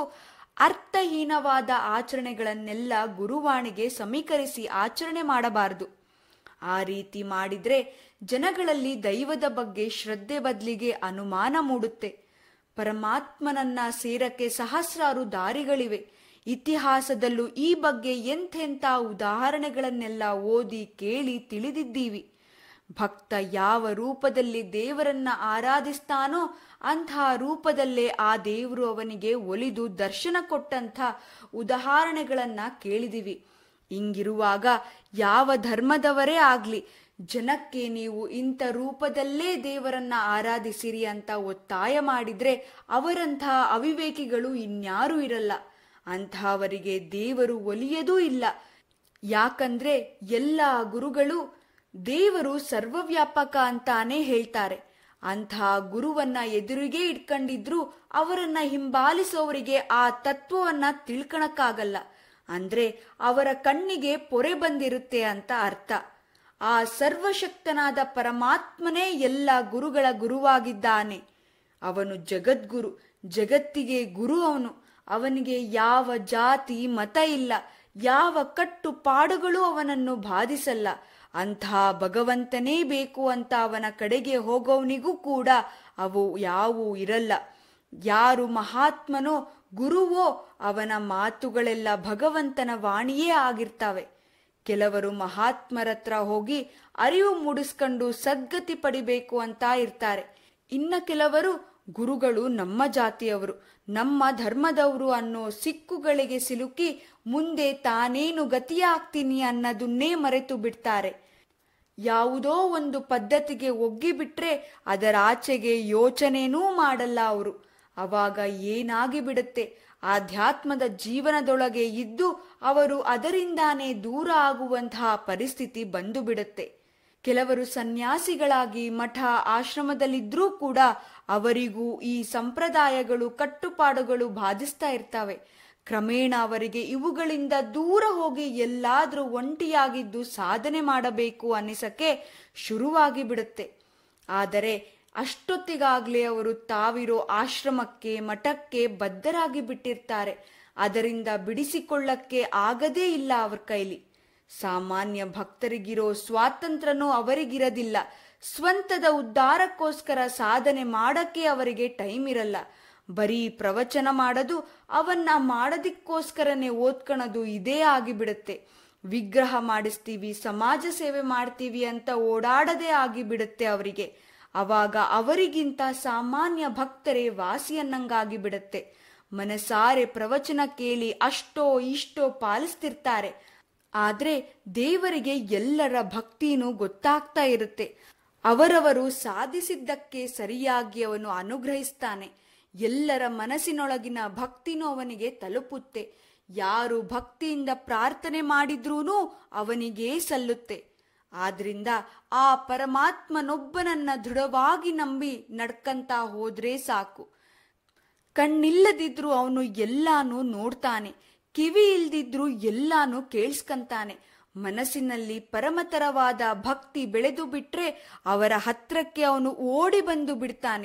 ಅರ್ಥಹೀನವಾದ ಆಚರಣೆಗಳನ್ನೆಲ್ಲ ಗುರುವಾಣಿಗೆ ಸಮೀಕರಿಸಿ ಆಚರಣೆ ಮಾಡಬಾರದು ಆ ರೀತಿ ಮಾಡಿದ್ರೆ ಜನಗಳಲ್ಲಿ ದೈವದ ಬಗ್ಗೆ ಶ್ರದ್ಧೆ ಬದಲಿಗೆ ಅನುಮಾನ ಮೂಡುತ್ತೆ ಪರಮಾತ್ಮನನ್ನ ಸೇರಕ್ಕೆ ಸಹಸ್ರಾರು ದಾರಿಗಳಿವೆ ಇತಿಹಾಸದಲ್ಲೂ ಈ ಬಗ್ಗೆ ಎಂಥೆಂಥ ಉದಾಹರಣೆಗಳನ್ನೆಲ್ಲ ಓದಿ ಕೇಳಿ ತಿಳಿದಿದ್ದೀವಿ ಭಕ್ತ ಯಾವ ರೂಪದಲ್ಲಿ ದೇವರನ್ನ ಆರಾಧಿಸ್ತಾನೋ ಅಂತಹ ರೂಪದಲ್ಲೇ ಆ ದೇವರು ಅವನಿಗೆ ಒಲಿದು ದರ್ಶನ ಕೊಟ್ಟಂಥ ಉದಾಹರಣೆಗಳನ್ನ ಕೇಳಿದಿವಿ ಹಿಂಗಿರುವಾಗ ಯಾವ ಧರ್ಮದವರೇ ಆಗ್ಲಿ ಜನಕ್ಕೆ ನೀವು ಇಂಥ ರೂಪದಲ್ಲೇ ದೇವರನ್ನ ಆರಾಧಿಸಿರಿ ಅಂತ ಒತ್ತಾಯ ಮಾಡಿದ್ರೆ ಅವರಂತಹ ಅವಿವೇಕಿಗಳು ಇನ್ಯಾರೂ ಇರಲ್ಲ ಅಂತಹವರಿಗೆ ದೇವರು ಒಲಿಯದೂ ಇಲ್ಲ ಯಾಕಂದ್ರೆ ಎಲ್ಲ ಗುರುಗಳು ದೇವರು ಸರ್ವವ್ಯಾಪಕ ಅಂತಾನೆ ಹೇಳ್ತಾರೆ ಅಂತಹ ಗುರುವನ್ನ ಎದುರಿಗೆ ಇಟ್ಕೊಂಡಿದ್ರು ಅವರನ್ನ ಹಿಂಬಾಲಿಸೋವರಿಗೆ ಆ ತತ್ವವನ್ನ ತಿಳ್ಕಣಕ್ಕಾಗಲ್ಲ ಅಂದ್ರೆ ಅವರ ಕಣ್ಣಿಗೆ ಪೊರೆ ಬಂದಿರುತ್ತೆ ಅಂತ ಅರ್ಥ ಆ ಸರ್ವಶಕ್ತನಾದ ಪರಮಾತ್ಮನೇ ಎಲ್ಲ ಗುರುಗಳ ಗುರುವಾಗಿದ್ದಾನೆ ಅವನು ಜಗದ್ಗುರು ಜಗತ್ತಿಗೆ ಗುರು ಅವನು ಅವನಿಗೆ ಯಾವ ಜಾತಿ ಮತ ಇಲ್ಲ ಯಾವ ಕಟ್ಟುಪಾಡುಗಳು ಅವನನ್ನು ಬಾಧಿಸಲ್ಲ ಅಂಥ ಭಗವಂತನೇ ಬೇಕು ಅಂತ ಅವನ ಕಡೆಗೆ ಹೋಗೋವನಿಗೂ ಕೂಡ ಅವು ಯಾವೂ ಇರಲ್ಲ ಯಾರು ಮಹಾತ್ಮನೋ ಗುರುವೋ ಅವನ ಮಾತುಗಳೆಲ್ಲ ಭಗವಂತನ ವಾಣಿಯೇ ಆಗಿರ್ತವೆ ಕೆಲವರು ಮಹಾತ್ಮರತ್ರ ಹೋಗಿ ಅರಿವು ಮೂಡಿಸ್ಕೊಂಡು ಸದ್ಗತಿ ಪಡಿಬೇಕು ಅಂತ ಇರ್ತಾರೆ ಇನ್ನ ಕೆಲವರು ಗುರುಗಳು ನಮ್ಮ ಜಾತಿಯವರು ನಮ್ಮ ಧರ್ಮದವರು ಅನ್ನೋ ಸಿಕ್ಕುಗಳಿಗೆ ಸಿಲುಕಿ ಮುಂದೆ ತಾನೇನು ಗತಿಯಾಗ್ತೀನಿ ಅನ್ನೋದನ್ನೇ ಮರೆತು ಬಿಡ್ತಾರೆ ಯಾವುದೋ ಒಂದು ಪದ್ಧತಿಗೆ ಒಗ್ಗಿಬಿಟ್ರೆ ಅದರ ಆಚೆಗೆ ಯೋಚನೆನೂ ಮಾಡಲ್ಲ ಅವರು ಅವಾಗ ಏನಾಗಿ ಬಿಡುತ್ತೆ ಆಧ್ಯಾತ್ಮದ ಜೀವನದೊಳಗೆ ಇದ್ದು ಅವರು ಅದರಿಂದಾನೇ ದೂರ ಆಗುವಂತಹ ಪರಿಸ್ಥಿತಿ ಬಂದು ಬಿಡುತ್ತೆ ಕೆಲವರು ಸನ್ಯಾಸಿಗಳಾಗಿ ಮಠ ಆಶ್ರಮದಲ್ಲಿದ್ರೂ ಕೂಡ ಅವರಿಗೂ ಈ ಸಂಪ್ರದಾಯಗಳು ಕಟ್ಟುಪಾಡುಗಳು ಬಾಧಿಸ್ತಾ ಇರ್ತವೆ ಕ್ರಮೇಣ ಅವರಿಗೆ ಇವುಗಳಿಂದ ದೂರ ಹೋಗಿ ಎಲ್ಲಾದ್ರೂ ಒಂಟಿಯಾಗಿದ್ದು ಸಾಧನೆ ಮಾಡಬೇಕು ಅನಿಸಕ್ಕೆ ಶುರುವಾಗಿ ಬಿಡುತ್ತೆ ಆದರೆ ಅಷ್ಟೊತ್ತಿಗಾಗ್ಲೇ ಅವರು ತಾವಿರೋ ಆಶ್ರಮಕ್ಕೆ ಮಠಕ್ಕೆ ಬದ್ಧರಾಗಿ ಬಿಟ್ಟಿರ್ತಾರೆ ಅದರಿಂದ ಬಿಡಿಸಿಕೊಳ್ಳಕ್ಕೆ ಆಗದೇ ಇಲ್ಲ ಅವ್ರ ಕೈಲಿ ಸಾಮಾನ್ಯ ಭಕ್ತರಿಗಿರೋ ಸ್ವಾತಂತ್ರ್ಯನೂ ಅವರಿಗಿರದಿಲ್ಲ ಸ್ವಂತದ ಉದ್ಧಾರಕ್ಕೋಸ್ಕರ ಸಾಧನೆ ಮಾಡಕ್ಕೆ ಅವರಿಗೆ ಟೈಮ್ ಇರಲ್ಲ ಬರೀ ಪ್ರವಚನ ಮಾಡೋದು ಅವನ್ನ ಮಾಡೋದಿಕ್ಕೋಸ್ಕರನೇ ಓದ್ಕಣದು ಇದೇ ಆಗಿಬಿಡುತ್ತೆ ವಿಗ್ರಹ ಮಾಡಿಸ್ತೀವಿ ಸಮಾಜ ಸೇವೆ ಮಾಡ್ತೀವಿ ಅಂತ ಓಡಾಡದೇ ಆಗಿಬಿಡುತ್ತೆ ಅವರಿಗೆ ಅವಾಗ ಅವರಿಗಿಂತ ಸಾಮಾನ್ಯ ಭಕ್ತರೇ ವಾಸಿಯನ್ನಂಗಾಗಿ ಬಿಡುತ್ತೆ ಮನಸಾರೆ ಪ್ರವಚನ ಕೇಳಿ ಅಷ್ಟೋ ಇಷ್ಟೋ ಪಾಲಿಸ್ತಿರ್ತಾರೆ ಆದ್ರೆ ದೇವರಿಗೆ ಎಲ್ಲರ ಭಕ್ತಿನೂ ಗೊತ್ತಾಗ್ತಾ ಇರುತ್ತೆ ಅವರವರು ಸಾಧಿಸಿದ್ದಕ್ಕೆ ಸರಿಯಾಗಿ ಅವನು ಅನುಗ್ರಹಿಸ್ತಾನೆ ಎಲ್ಲರ ಮನಸ್ಸಿನೊಳಗಿನ ಭಕ್ತಿನೂ ಅವನಿಗೆ ತಲುಪುತ್ತೆ ಯಾರು ಭಕ್ತಿಯಿಂದ ಪ್ರಾರ್ಥನೆ ಮಾಡಿದ್ರೂನೂ ಅವನಿಗೇ ಸಲ್ಲುತ್ತೆ ಆದ್ರಿಂದ ಆ ಪರಮಾತ್ಮನೊಬ್ಬನನ್ನ ದೃಢವಾಗಿ ನಂಬಿ ನಡ್ಕಂತ ಹೋದ್ರೆ ಸಾಕು ಕಣ್ಣಿಲ್ಲದಿದ್ರು ಅವನು ಎಲ್ಲಾನು ನೋಡ್ತಾನೆ ಕಿವಿ ಇಲ್ದಿದ್ರು ಎಲ್ಲಾನು ಕೇಳಿಸ್ಕಂತಾನೆ ಮನಸ್ಸಿನಲ್ಲಿ ಪರಮತರವಾದ ಭಕ್ತಿ ಬೆಳೆದು ಬಿಟ್ರೆ ಅವರ ಹತ್ರಕ್ಕೆ ಅವನು ಓಡಿ ಬಂದು ಬಿಡ್ತಾನೆ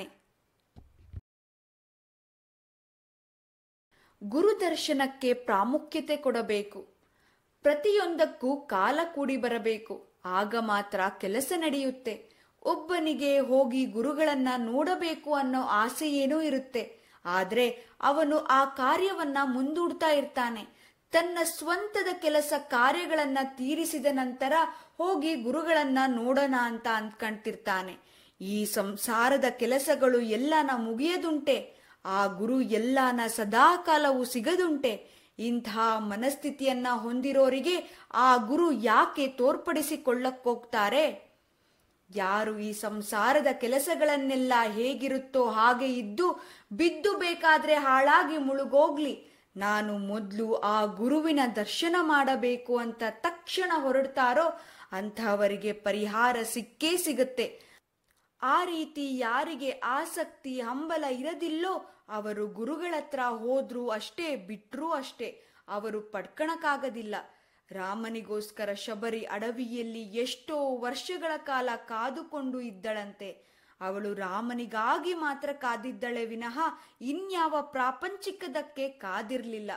ಗುರುದರ್ಶನಕ್ಕೆ ಪ್ರಾಮುಖ್ಯತೆ ಕೊಡಬೇಕು ಪ್ರತಿಯೊಂದಕ್ಕೂ ಕಾಲ ಕೂಡಿ ಬರಬೇಕು ಆಗ ಮಾತ್ರ ಕೆಲಸ ನಡೆಯುತ್ತೆ ಒಬ್ಬನಿಗೆ ಹೋಗಿ ಗುರುಗಳನ್ನ ನೋಡಬೇಕು ಅನ್ನೋ ಆಸೆಯೇನೂ ಇರುತ್ತೆ ಆದ್ರೆ ಅವನು ಆ ಕಾರ್ಯವನ್ನ ಮುಂದೂಡ್ತಾ ಇರ್ತಾನೆ ತನ್ನ ಸ್ವಂತದ ಕೆಲಸ ಕಾರ್ಯಗಳನ್ನ ತೀರಿಸಿದ ನಂತರ ಹೋಗಿ ಗುರುಗಳನ್ನ ನೋಡೋಣ ಅಂತ ಅಂದ್ಕೊಂತಿರ್ತಾನೆ ಈ ಸಂಸಾರದ ಕೆಲಸಗಳು ಎಲ್ಲಾನ ಮುಗಿಯದುಂಟೆ ಆ ಗುರು ಎಲ್ಲಾನ ಸದಾಕಾಲವೂ ಸಿಗದುಂಟೆ ಇಂಥ ಮನಸ್ಥಿತಿಯನ್ನ ಹೊಂದಿರೋರಿಗೆ ಆ ಗುರು ಯಾಕೆ ತೋರ್ಪಡಿಸಿಕೊಳ್ಳಕ್ಕೋಗ್ತಾರೆ ಯಾರು ಈ ಸಂಸಾರದ ಕೆಲಸಗಳನ್ನೆಲ್ಲ ಹೇಗಿರುತ್ತೋ ಹಾಗೆ ಇದ್ದು ಬಿದ್ದು ಬೇಕಾದ್ರೆ ಹಾಳಾಗಿ ಮುಳುಗೋಗ್ಲಿ ನಾನು ಮೊದಲು ಆ ಗುರುವಿನ ದರ್ಶನ ಮಾಡಬೇಕು ಅಂತ ತಕ್ಷಣ ಹೊರಡ್ತಾರೋ ಅಂತಹವರಿಗೆ ಪರಿಹಾರ ಸಿಕ್ಕೇ ಸಿಗುತ್ತೆ ಆ ರೀತಿ ಯಾರಿಗೆ ಆಸಕ್ತಿ ಹಂಬಲ ಇರದಿಲ್ಲೋ ಅವರು ಗುರುಗಳತ್ರ ಹೋದ್ರೂ ಅಷ್ಟೇ ಬಿಟ್ರೂ ಅಷ್ಟೇ ಅವರು ಪಡ್ಕಣಕ್ಕಾಗದಿಲ್ಲ ರಾಮನಿಗೋಸ್ಕರ ಶಬರಿ ಅಡವಿಯಲ್ಲಿ ಎಷ್ಟೋ ವರ್ಷಗಳ ಕಾಲ ಕಾದುಕೊಂಡು ಇದ್ದಳಂತೆ ಅವಳು ರಾಮನಿಗಾಗಿ ಮಾತ್ರ ಕಾದಿದ್ದಳೆ ವಿನಃ ಇನ್ಯಾವ ಪ್ರಾಪಂಚಿಕದಕ್ಕೆ ಕಾದಿರ್ಲಿಲ್ಲ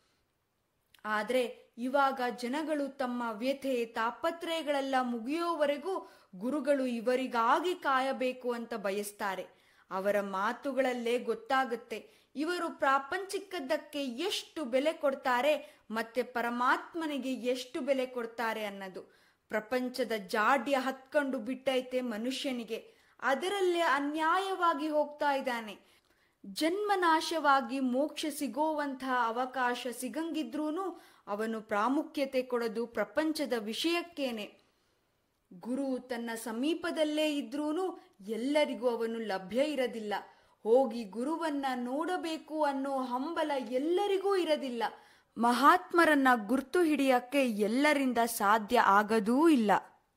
ಆದ್ರೆ ಇವಾಗ ಜನಗಳು ತಮ್ಮ ವ್ಯಥೆ ತಾಪತ್ರಯಗಳೆಲ್ಲ ಮುಗಿಯೋವರೆಗೂ ಗುರುಗಳು ಇವರಿಗಾಗಿ ಕಾಯಬೇಕು ಅಂತ ಬಯಸ್ತಾರೆ ಅವರ ಮಾತುಗಳಲ್ಲೇ ಗೊತ್ತಾಗುತ್ತೆ ಇವರು ಪ್ರಾಪಂಚಿಕದಕ್ಕೆ ಎಷ್ಟು ಬೆಲೆ ಕೊಡ್ತಾರೆ ಮತ್ತೆ ಪರಮಾತ್ಮನಿಗೆ ಎಷ್ಟು ಬೆಲೆ ಕೊಡ್ತಾರೆ ಅನ್ನೋದು ಪ್ರಪಂಚದ ಜಾಡ್ಯ ಹತ್ಕೊಂಡು ಬಿಟ್ಟೈತೆ ಮನುಷ್ಯನಿಗೆ ಅದರಲ್ಲೇ ಅನ್ಯಾಯವಾಗಿ ಹೋಗ್ತಾ ಇದ್ದಾನೆ ಜನ್ಮನಾಶವಾಗಿ ಮೋಕ್ಷ ಸಿಗೋವಂತಹ ಅವಕಾಶ ಸಿಗಂಗಿದ್ರೂನು ಅವನು ಪ್ರಾಮುಖ್ಯತೆ ಕೊಡೋದು ಪ್ರಪಂಚದ ವಿಷಯಕ್ಕೇನೆ ಗುರು ತನ್ನ ಸಮೀಪದಲ್ಲೇ ಇದ್ರೂನು ಎಲ್ಲರಿಗೂ ಅವನು ಲಭ್ಯ ಇರದಿಲ್ಲ ಹೋಗಿ ಗುರುವನ್ನ ನೋಡಬೇಕು ಅನ್ನೋ ಹಂಬಲ ಎಲ್ಲರಿಗೂ ಇರದಿಲ್ಲ ಮಹಾತ್ಮರನ್ನ ಗುರ್ತು ಹಿಡಿಯಕ್ಕೆ ಎಲ್ಲರಿಂದ ಸಾಧ್ಯ ಆಗದೂ ಇಲ್ಲ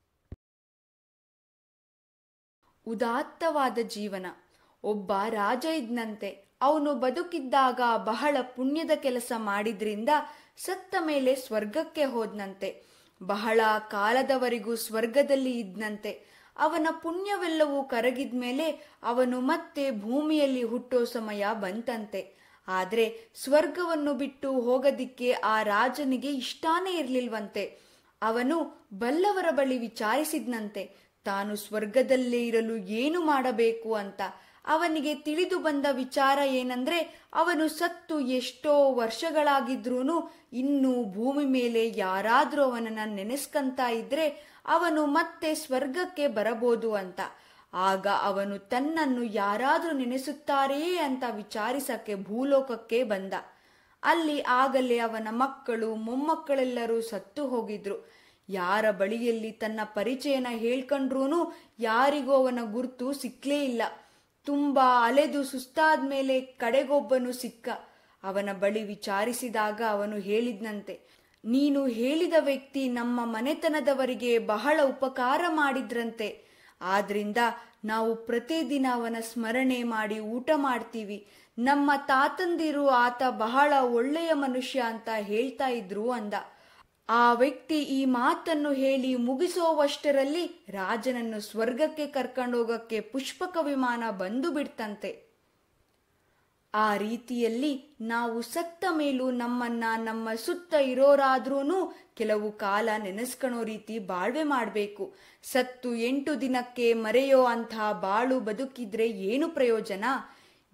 ಉದಾತ್ತವಾದ ಜೀವನ ಒಬ್ಬ ರಾಜ ಇದ್ನಂತೆ ಅವನು ಬದುಕಿದ್ದಾಗ ಬಹಳ ಪುಣ್ಯದ ಕೆಲಸ ಮಾಡಿದ್ರಿಂದ ಸತ್ತ ಮೇಲೆ ಸ್ವರ್ಗಕ್ಕೆ ಹೋದ್ನಂತೆ ಬಹಳ ಕಾಲದವರೆಗೂ ಸ್ವರ್ಗದಲ್ಲಿ ಇದ್ನಂತೆ ಅವನ ಪುಣ್ಯವೆಲ್ಲವೂ ಕರಗಿದ್ಮೇಲೆ ಅವನು ಮತ್ತೆ ಭೂಮಿಯಲ್ಲಿ ಹುಟ್ಟೋ ಸಮಯ ಬಂತಂತೆ ಆದ್ರೆ ಸ್ವರ್ಗವನ್ನು ಬಿಟ್ಟು ಹೋಗದಿಕ್ಕೆ ಆ ರಾಜನಿಗೆ ಇಷ್ಟಾನೇ ಇರ್ಲಿಲ್ವಂತೆ ಅವನು ಬಲ್ಲವರ ಬಳಿ ವಿಚಾರಿಸಿದ್ನಂತೆ ತಾನು ಸ್ವರ್ಗದಲ್ಲೇ ಇರಲು ಏನು ಮಾಡಬೇಕು ಅಂತ ಅವನಿಗೆ ತಿಳಿದು ಬಂದ ವಿಚಾರ ಏನಂದ್ರೆ ಅವನು ಸತ್ತು ಎಷ್ಟೋ ವರ್ಷಗಳಾಗಿದ್ರೂನು ಇನ್ನೂ ಭೂಮಿ ಮೇಲೆ ಯಾರಾದ್ರೂ ಅವನನ್ನ ನೆನೆಸ್ಕಂತ ಇದ್ರೆ ಅವನು ಮತ್ತೆ ಸ್ವರ್ಗಕ್ಕೆ ಬರಬಹುದು ಅಂತ ಆಗ ಅವನು ತನ್ನನ್ನು ಯಾರಾದ್ರೂ ನೆನೆಸುತ್ತಾರೆಯೇ ಅಂತ ವಿಚಾರಿಸಕ್ಕೆ ಭೂಲೋಕಕ್ಕೆ ಬಂದ ಅಲ್ಲಿ ಆಗಲೇ ಅವನ ಮಕ್ಕಳು ಮೊಮ್ಮಕ್ಕಳೆಲ್ಲರೂ ಸತ್ತು ಹೋಗಿದ್ರು ಯಾರ ಬಳಿಯಲ್ಲಿ ತನ್ನ ಪರಿಚಯನ ಹೇಳ್ಕೊಂಡ್ರೂನು ಯಾರಿಗೂ ಅವನ ಗುರ್ತು ಸಿಕ್ಲೇ ಇಲ್ಲ ತುಂಬಾ ಅಲೆದು ಸುಸ್ತಾದ್ಮೇಲೆ ಕಡೆಗೊಬ್ಬನು ಸಿಕ್ಕ ಅವನ ಬಳಿ ವಿಚಾರಿಸಿದಾಗ ಅವನು ಹೇಳಿದ್ನಂತೆ ನೀನು ಹೇಳಿದ ವ್ಯಕ್ತಿ ನಮ್ಮ ಮನೆತನದವರಿಗೆ ಬಹಳ ಉಪಕಾರ ಮಾಡಿದ್ರಂತೆ ಆದ್ರಿಂದ ನಾವು ಪ್ರತಿದಿನ ಅವನ ಸ್ಮರಣೆ ಮಾಡಿ ಊಟ ಮಾಡ್ತೀವಿ ನಮ್ಮ ತಾತಂದಿರು ಆತ ಬಹಳ ಒಳ್ಳೆಯ ಮನುಷ್ಯ ಅಂತ ಹೇಳ್ತಾ ಇದ್ರು ಅಂದ ಆ ವ್ಯಕ್ತಿ ಈ ಮಾತನ್ನು ಹೇಳಿ ಮುಗಿಸೋವಷ್ಟರಲ್ಲಿ ರಾಜನನ್ನು ಸ್ವರ್ಗಕ್ಕೆ ಕರ್ಕೊಂಡೋಗಕ್ಕೆ ಪುಷ್ಪಕ ವಿಮಾನ ಬಂದು ಬಿಡ್ತಂತೆ ಆ ರೀತಿಯಲ್ಲಿ ನಾವು ಸತ್ತ ಮೇಲೂ ನಮ್ಮನ್ನ ನಮ್ಮ ಸುತ್ತ ಇರೋರಾದ್ರೂನು ಕೆಲವು ಕಾಲ ನೆನೆಸ್ಕಣೋ ರೀತಿ ಬಾಳ್ವೆ ಮಾಡಬೇಕು ಸತ್ತು ಎಂಟು ದಿನಕ್ಕೆ ಮರೆಯೋ ಅಂಥ ಬಾಳು ಬದುಕಿದ್ರೆ ಏನು ಪ್ರಯೋಜನ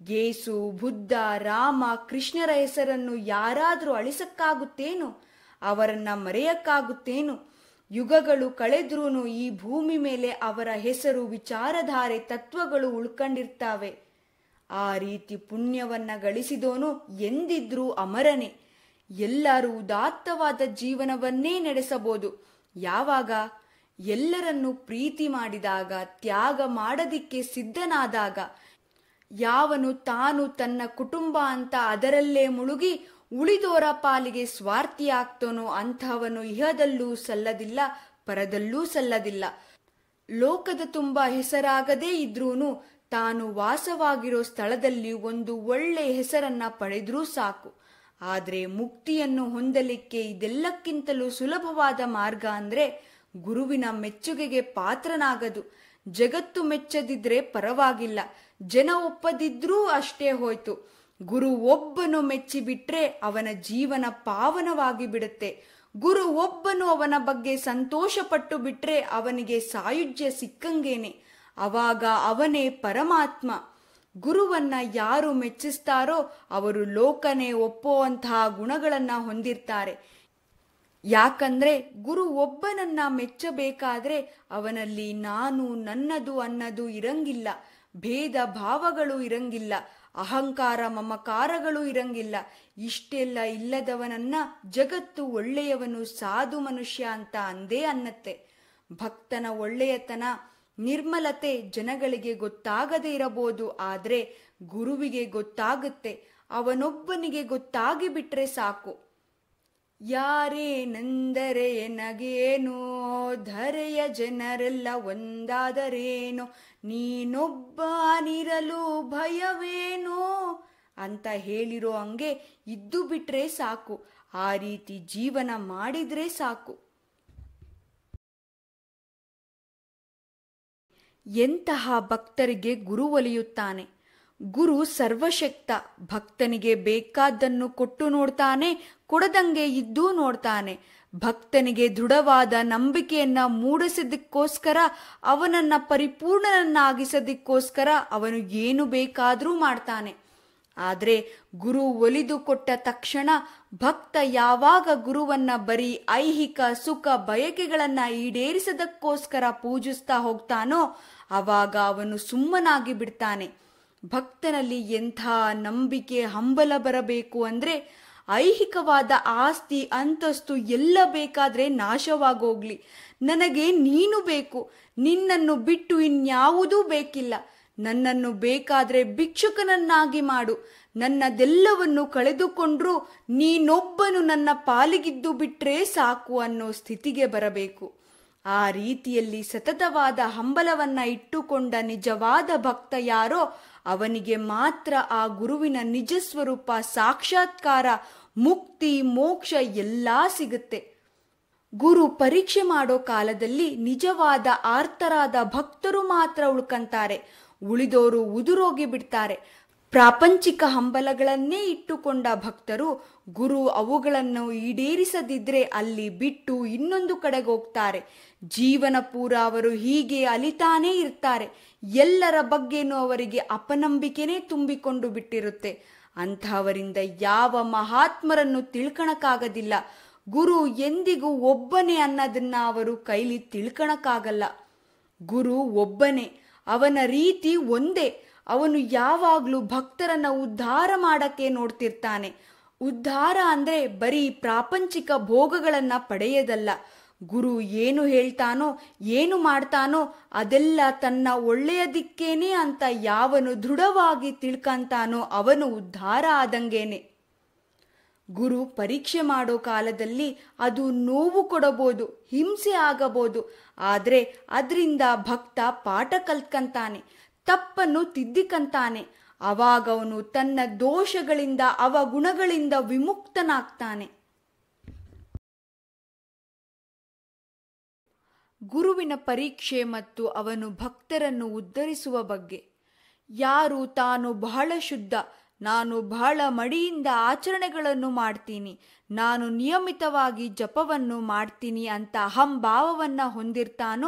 ಯೇಸು ಬುದ್ಧ ರಾಮ ಕೃಷ್ಣರ ಹೆಸರನ್ನು ಯಾರಾದರೂ ಅಳಿಸಕ್ಕಾಗುತ್ತೇನು ಅವರನ್ನ ಮರೆಯಕ್ಕಾಗುತ್ತೇನು ಯುಗಗಳು ಕಳೆದ್ರೂ ಈ ಭೂಮಿ ಮೇಲೆ ಅವರ ಹೆಸರು ವಿಚಾರಧಾರೆ ತತ್ವಗಳು ಉಳ್ಕೊಂಡಿರ್ತಾವೆ ಆ ರೀತಿ ಪುಣ್ಯವನ್ನ ಗಳಿಸಿದೋನು ಎಂದಿದ್ರೂ ಅಮರನೇ ಎಲ್ಲರೂ ಉದಾತ್ತವಾದ ಜೀವನವನ್ನೇ ನಡೆಸಬಹುದು ಯಾವಾಗ ಎಲ್ಲರನ್ನು ಪ್ರೀತಿ ಮಾಡಿದಾಗ ತ್ಯಾಗ ಮಾಡದಿಕ್ಕೆ ಸಿದ್ಧನಾದಾಗ ಯಾವನು ತಾನು ತನ್ನ ಕುಟುಂಬ ಅಂತ ಅದರಲ್ಲೇ ಮುಳುಗಿ ಉಳಿದೋರ ಪಾಲಿಗೆ ಸ್ವಾರ್ಥಿಯಾಗ್ತಾನೋ ಅಂಥವನು ಇಹದಲ್ಲೂ ಸಲ್ಲದಿಲ್ಲ ಪರದಲ್ಲೂ ಸಲ್ಲದಿಲ್ಲ ಲೋಕದ ತುಂಬ ಹೆಸರಾಗದೇ ಇದ್ರೂನು ತಾನು ವಾಸವಾಗಿರೋ ಸ್ಥಳದಲ್ಲಿ ಒಂದು ಒಳ್ಳೆ ಹೆಸರನ್ನ ಪಡೆದ್ರೂ ಸಾಕು ಆದರೆ ಮುಕ್ತಿಯನ್ನು ಹೊಂದಲಿಕ್ಕೆ ಇದೆಲ್ಲಕ್ಕಿಂತಲೂ ಸುಲಭವಾದ ಮಾರ್ಗ ಅಂದ್ರೆ ಗುರುವಿನ ಮೆಚ್ಚುಗೆಗೆ ಪಾತ್ರನಾಗದು ಜಗತ್ತು ಮೆಚ್ಚದಿದ್ರೆ ಪರವಾಗಿಲ್ಲ ಜನ ಒಪ್ಪದಿದ್ರೂ ಅಷ್ಟೇ ಹೋಯ್ತು ಗುರು ಒಬ್ಬನು ಮೆಚ್ಚಿಬಿಟ್ರೆ ಅವನ ಜೀವನ ಪಾವನವಾಗಿ ಬಿಡುತ್ತೆ ಗುರು ಒಬ್ಬನು ಅವನ ಬಗ್ಗೆ ಸಂತೋಷ ಪಟ್ಟು ಬಿಟ್ರೆ ಅವನಿಗೆ ಸಾಯುಜ್ಯ ಸಿಕ್ಕಂಗೇನೆ ಅವಾಗ ಅವನೇ ಪರಮಾತ್ಮ ಗುರುವನ್ನ ಯಾರು ಮೆಚ್ಚಿಸ್ತಾರೋ ಅವರು ಲೋಕನೇ ಒಪ್ಪುವಂತಹ ಗುಣಗಳನ್ನ ಹೊಂದಿರ್ತಾರೆ ಯಾಕಂದ್ರೆ ಗುರು ಒಬ್ಬನನ್ನ ಮೆಚ್ಚಬೇಕಾದ್ರೆ ಅವನಲ್ಲಿ ನಾನು ನನ್ನದು ಅನ್ನದು ಇರಂಗಿಲ್ಲ ಭೇದ ಭಾವಗಳು ಇರಂಗಿಲ್ಲ ಅಹಂಕಾರ ಮಮಕಾರಗಳು ಇರಂಗಿಲ್ಲ ಇಷ್ಟೆಲ್ಲ ಇಲ್ಲದವನನ್ನ ಜಗತ್ತು ಒಳ್ಳೆಯವನು ಸಾಧು ಮನುಷ್ಯ ಅಂತ ಅಂದೇ ಅನ್ನತ್ತೆ ಭಕ್ತನ ಒಳ್ಳೆಯತನ ನಿರ್ಮಲತೆ ಜನಗಳಿಗೆ ಗೊತ್ತಾಗದೇ ಇರಬಹುದು ಆದ್ರೆ ಗುರುವಿಗೆ ಗೊತ್ತಾಗುತ್ತೆ ಅವನೊಬ್ಬನಿಗೆ ಗೊತ್ತಾಗಿ ಬಿಟ್ರೆ ಸಾಕು ಯಾರೇನೆಂದರೆ ಎನಗೇನೋ ಧರೆಯ ಜನರೆಲ್ಲ ಒಂದಾದರೇನೋ ನೀನೊಬ್ಬನಿರಲು ಭಯವೇನೋ ಅಂತ ಹೇಳಿರೋ ಹಂಗೆ ಇದ್ದು ಬಿಟ್ರೆ ಸಾಕು ಆ ರೀತಿ ಜೀವನ ಮಾಡಿದ್ರೆ ಸಾಕು ಎಂತಹ ಭಕ್ತರಿಗೆ ಗುರು ಒಲಿಯುತ್ತಾನೆ ಗುರು ಸರ್ವಶಕ್ತ ಭಕ್ತನಿಗೆ ಬೇಕಾದ್ದನ್ನು ಕೊಟ್ಟು ನೋಡ್ತಾನೆ ಕೊಡದಂಗೆ ಇದ್ದೂ ನೋಡ್ತಾನೆ ಭಕ್ತನಿಗೆ ದೃಢವಾದ ನಂಬಿಕೆಯನ್ನ ಮೂಡಿಸೋದಕ್ಕೋಸ್ಕರ ಅವನನ್ನ ಪರಿಪೂರ್ಣನನ್ನಾಗಿಸೋದಕ್ಕೋಸ್ಕರ ಅವನು ಏನು ಬೇಕಾದರೂ ಮಾಡ್ತಾನೆ ಆದರೆ ಗುರು ಒಲಿದು ಕೊಟ್ಟ ತಕ್ಷಣ ಭಕ್ತ ಯಾವಾಗ ಗುರುವನ್ನ ಬರೀ ಐಹಿಕ ಸುಖ ಬಯಕೆಗಳನ್ನ ಈಡೇರಿಸದಕ್ಕೋಸ್ಕರ ಪೂಜಿಸ್ತಾ ಹೋಗ್ತಾನೋ ಆವಾಗ ಅವನು ಸುಮ್ಮನಾಗಿ ಬಿಡ್ತಾನೆ ಭಕ್ತನಲ್ಲಿ ಎಂಥ ನಂಬಿಕೆ ಹಂಬಲ ಬರಬೇಕು ಅಂದ್ರೆ ಐಹಿಕವಾದ ಆಸ್ತಿ ಅಂತಸ್ತು ಎಲ್ಲ ಬೇಕಾದ್ರೆ ನಾಶವಾಗೋಗ್ಲಿ ನನಗೆ ನೀನು ಬೇಕು ನಿನ್ನನ್ನು ಬಿಟ್ಟು ಇನ್ಯಾವುದೂ ಬೇಕಿಲ್ಲ ನನ್ನನ್ನು ಬೇಕಾದ್ರೆ ಭಿಕ್ಷುಕನನ್ನಾಗಿ ಮಾಡು ನನ್ನದೆಲ್ಲವನ್ನು ಕಳೆದುಕೊಂಡ್ರೂ ನೀನೊಬ್ಬನು ನನ್ನ ಪಾಲಿಗಿದ್ದು ಬಿಟ್ರೆ ಸಾಕು ಅನ್ನೋ ಸ್ಥಿತಿಗೆ ಬರಬೇಕು ಆ ರೀತಿಯಲ್ಲಿ ಸತತವಾದ ಹಂಬಲವನ್ನ ಇಟ್ಟುಕೊಂಡ ನಿಜವಾದ ಭಕ್ತ ಯಾರೋ ಅವನಿಗೆ ಮಾತ್ರ ಆ ಗುರುವಿನ ನಿಜ ಸ್ವರೂಪ ಸಾಕ್ಷಾತ್ಕಾರ ಮುಕ್ತಿ ಮೋಕ್ಷ ಎಲ್ಲಾ ಸಿಗುತ್ತೆ ಗುರು ಪರೀಕ್ಷೆ ಮಾಡೋ ಕಾಲದಲ್ಲಿ ನಿಜವಾದ ಆರ್ತರಾದ ಭಕ್ತರು ಮಾತ್ರ ಉಳ್ಕಂತಾರೆ ಉಳಿದೋರು ಉದುರೋಗಿ ಬಿಡ್ತಾರೆ ಪ್ರಾಪಂಚಿಕ ಹಂಬಲಗಳನ್ನೇ ಇಟ್ಟುಕೊಂಡ ಭಕ್ತರು ಗುರು ಅವುಗಳನ್ನು ಈಡೇರಿಸದಿದ್ರೆ ಅಲ್ಲಿ ಬಿಟ್ಟು ಇನ್ನೊಂದು ಕಡೆಗೆ ಹೋಗ್ತಾರೆ ಜೀವನ ಪೂರ ಅವರು ಹೀಗೆ ಅಲಿತಾನೇ ಇರ್ತಾರೆ ಎಲ್ಲರ ಬಗ್ಗೆನೂ ಅವರಿಗೆ ಅಪನಂಬಿಕೆನೇ ತುಂಬಿಕೊಂಡು ಬಿಟ್ಟಿರುತ್ತೆ ಅಂಥವರಿಂದ ಯಾವ ಮಹಾತ್ಮರನ್ನು ತಿಳ್ಕಣಕ್ಕಾಗದಿಲ್ಲ ಗುರು ಎಂದಿಗೂ ಒಬ್ಬನೇ ಅನ್ನೋದನ್ನ ಅವರು ಕೈಲಿ ತಿಳ್ಕಣಕ್ಕಾಗಲ್ಲ ಗುರು ಒಬ್ಬನೇ ಅವನ ರೀತಿ ಒಂದೇ ಅವನು ಯಾವಾಗ್ಲೂ ಭಕ್ತರನ್ನ ಉದ್ಧಾರ ಮಾಡಕ್ಕೆ ನೋಡ್ತಿರ್ತಾನೆ ಉದ್ಧಾರ ಅಂದ್ರೆ ಬರೀ ಪ್ರಾಪಂಚಿಕ ಭೋಗಗಳನ್ನ ಪಡೆಯದಲ್ಲ ಗುರು ಏನು ಹೇಳ್ತಾನೋ ಏನು ಮಾಡ್ತಾನೋ ಅದೆಲ್ಲ ತನ್ನ ಒಳ್ಳೆಯದಿಕ್ಕೇನೆ ಅಂತ ಯಾವನು ದೃಢವಾಗಿ ತಿಳ್ಕಂತಾನೋ ಅವನು ಉದ್ಧಾರ ಆದಂಗೇನೆ ಗುರು ಪರೀಕ್ಷೆ ಮಾಡೋ ಕಾಲದಲ್ಲಿ ಅದು ನೋವು ಕೊಡಬಹುದು ಹಿಂಸೆ ಆಗಬಹುದು ಆದ್ರೆ ಅದರಿಂದ ಭಕ್ತ ಪಾಠ ಕಲ್ತ್ಕಂತಾನೆ ತಪ್ಪನ್ನು ತಿದ್ದಿಕಂತಾನೆ ಅವಾಗ ಅವನು ತನ್ನ ದೋಷಗಳಿಂದ ಅವಗುಣಗಳಿಂದ ವಿಮುಕ್ತನಾಗ್ತಾನೆ ಗುರುವಿನ ಪರೀಕ್ಷೆ ಮತ್ತು ಅವನು ಭಕ್ತರನ್ನು ಉದ್ಧರಿಸುವ ಬಗ್ಗೆ ಯಾರು ತಾನು ಬಹಳ ಶುದ್ಧ ನಾನು ಬಹಳ ಮಡಿಯಿಂದ ಆಚರಣೆಗಳನ್ನು ಮಾಡ್ತೀನಿ ನಾನು ನಿಯಮಿತವಾಗಿ ಜಪವನ್ನು ಮಾಡ್ತೀನಿ ಅಂತ ಅಹಂಭಾವವನ್ನ ಹೊಂದಿರ್ತಾನೋ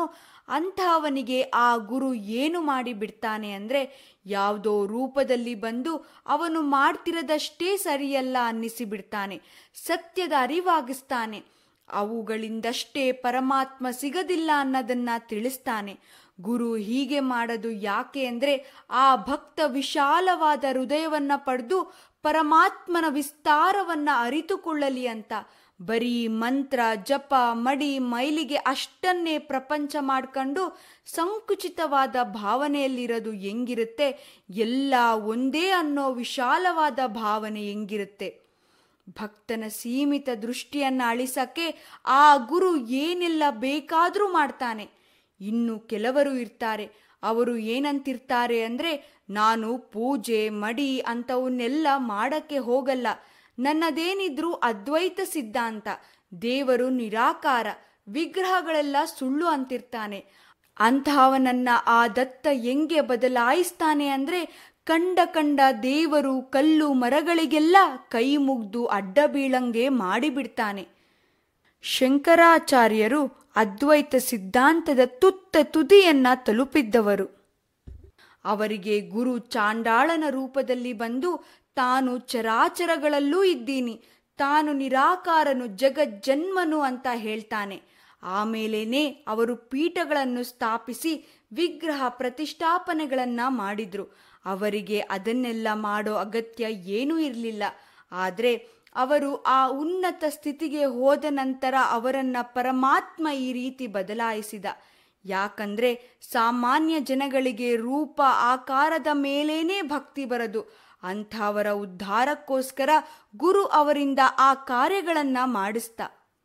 ಅಂಥವನಿಗೆ ಆ ಗುರು ಏನು ಮಾಡಿ ಬಿಡ್ತಾನೆ ಅಂದರೆ ಯಾವುದೋ ರೂಪದಲ್ಲಿ ಬಂದು ಅವನು ಮಾಡ್ತಿರೋದಷ್ಟೇ ಸರಿಯಲ್ಲ ಅನ್ನಿಸಿಬಿಡ್ತಾನೆ ಸತ್ಯದ ಅರಿವಾಗಿಸ್ತಾನೆ ಅವುಗಳಿಂದಷ್ಟೇ ಪರಮಾತ್ಮ ಸಿಗದಿಲ್ಲ ಅನ್ನೋದನ್ನ ತಿಳಿಸ್ತಾನೆ ಗುರು ಹೀಗೆ ಮಾಡೋದು ಯಾಕೆ ಅಂದರೆ ಆ ಭಕ್ತ ವಿಶಾಲವಾದ ಹೃದಯವನ್ನ ಪಡೆದು ಪರಮಾತ್ಮನ ವಿಸ್ತಾರವನ್ನ ಅರಿತುಕೊಳ್ಳಲಿ ಅಂತ ಬರೀ ಮಂತ್ರ ಜಪ ಮಡಿ ಮೈಲಿಗೆ ಅಷ್ಟನ್ನೇ ಪ್ರಪಂಚ ಮಾಡ್ಕೊಂಡು ಸಂಕುಚಿತವಾದ ಭಾವನೆಯಲ್ಲಿರೋದು ಹೆಂಗಿರುತ್ತೆ ಎಲ್ಲ ಒಂದೇ ಅನ್ನೋ ವಿಶಾಲವಾದ ಭಾವನೆ ಹೆಂಗಿರುತ್ತೆ ಭಕ್ತನ ಸೀಮಿತ ದೃಷ್ಟಿಯನ್ನ ಅಳಿಸಕ್ಕೆ ಆ ಗುರು ಏನೆಲ್ಲ ಬೇಕಾದರೂ ಮಾಡ್ತಾನೆ ಇನ್ನು ಕೆಲವರು ಇರ್ತಾರೆ ಅವರು ಏನಂತಿರ್ತಾರೆ ಅಂದರೆ ನಾನು ಪೂಜೆ ಮಡಿ ಅಂಥವನ್ನೆಲ್ಲ ಮಾಡಕ್ಕೆ ಹೋಗಲ್ಲ ನನ್ನದೇನಿದ್ರೂ ಅದ್ವೈತ ಸಿದ್ಧಾಂತ ದೇವರು ನಿರಾಕಾರ ವಿಗ್ರಹಗಳೆಲ್ಲ ಸುಳ್ಳು ಅಂತಿರ್ತಾನೆ ಅಂತಹವನನ್ನ ಆ ದತ್ತ ಹೆಂಗೆ ಬದಲಾಯಿಸ್ತಾನೆ ಅಂದ್ರೆ ಕಂಡ ಕಂಡ ದೇವರು ಕಲ್ಲು ಮರಗಳಿಗೆಲ್ಲ ಕೈ ಮುಗ್ದು ಅಡ್ಡ ಬೀಳಂಗೆ ಮಾಡಿಬಿಡ್ತಾನೆ ಶಂಕರಾಚಾರ್ಯರು ಅದ್ವೈತ ಸಿದ್ಧಾಂತದ ತುತ್ತ ತುದಿಯನ್ನ ತಲುಪಿದ್ದವರು ಅವರಿಗೆ ಗುರು ಚಾಂಡಾಳನ ರೂಪದಲ್ಲಿ ಬಂದು ತಾನು ಚರಾಚರಗಳಲ್ಲೂ ಇದ್ದೀನಿ ತಾನು ನಿರಾಕಾರನು ಜಗಜ್ಜನ್ಮನು ಅಂತ ಹೇಳ್ತಾನೆ ಆಮೇಲೇನೆ ಅವರು ಪೀಠಗಳನ್ನು ಸ್ಥಾಪಿಸಿ ವಿಗ್ರಹ ಪ್ರತಿಷ್ಠಾಪನೆಗಳನ್ನ ಮಾಡಿದ್ರು ಅವರಿಗೆ ಅದನ್ನೆಲ್ಲ ಮಾಡೋ ಅಗತ್ಯ ಏನೂ ಇರಲಿಲ್ಲ ಆದರೆ ಅವರು ಆ ಉನ್ನತ ಸ್ಥಿತಿಗೆ ಹೋದ ನಂತರ ಅವರನ್ನ ಪರಮಾತ್ಮ ಈ ರೀತಿ ಬದಲಾಯಿಸಿದ ಯಾಕಂದ್ರೆ ಸಾಮಾನ್ಯ ಜನಗಳಿಗೆ ರೂಪ ಆಕಾರದ ಮೇಲೇನೇ ಭಕ್ತಿ ಬರದು ಅಂಥವರ ಉದ್ಧಾರಕ್ಕೋಸ್ಕರ ಗುರು ಅವರಿಂದ ಆ ಕಾರ್ಯಗಳನ್ನ ಮಾಡಿಸ್ತ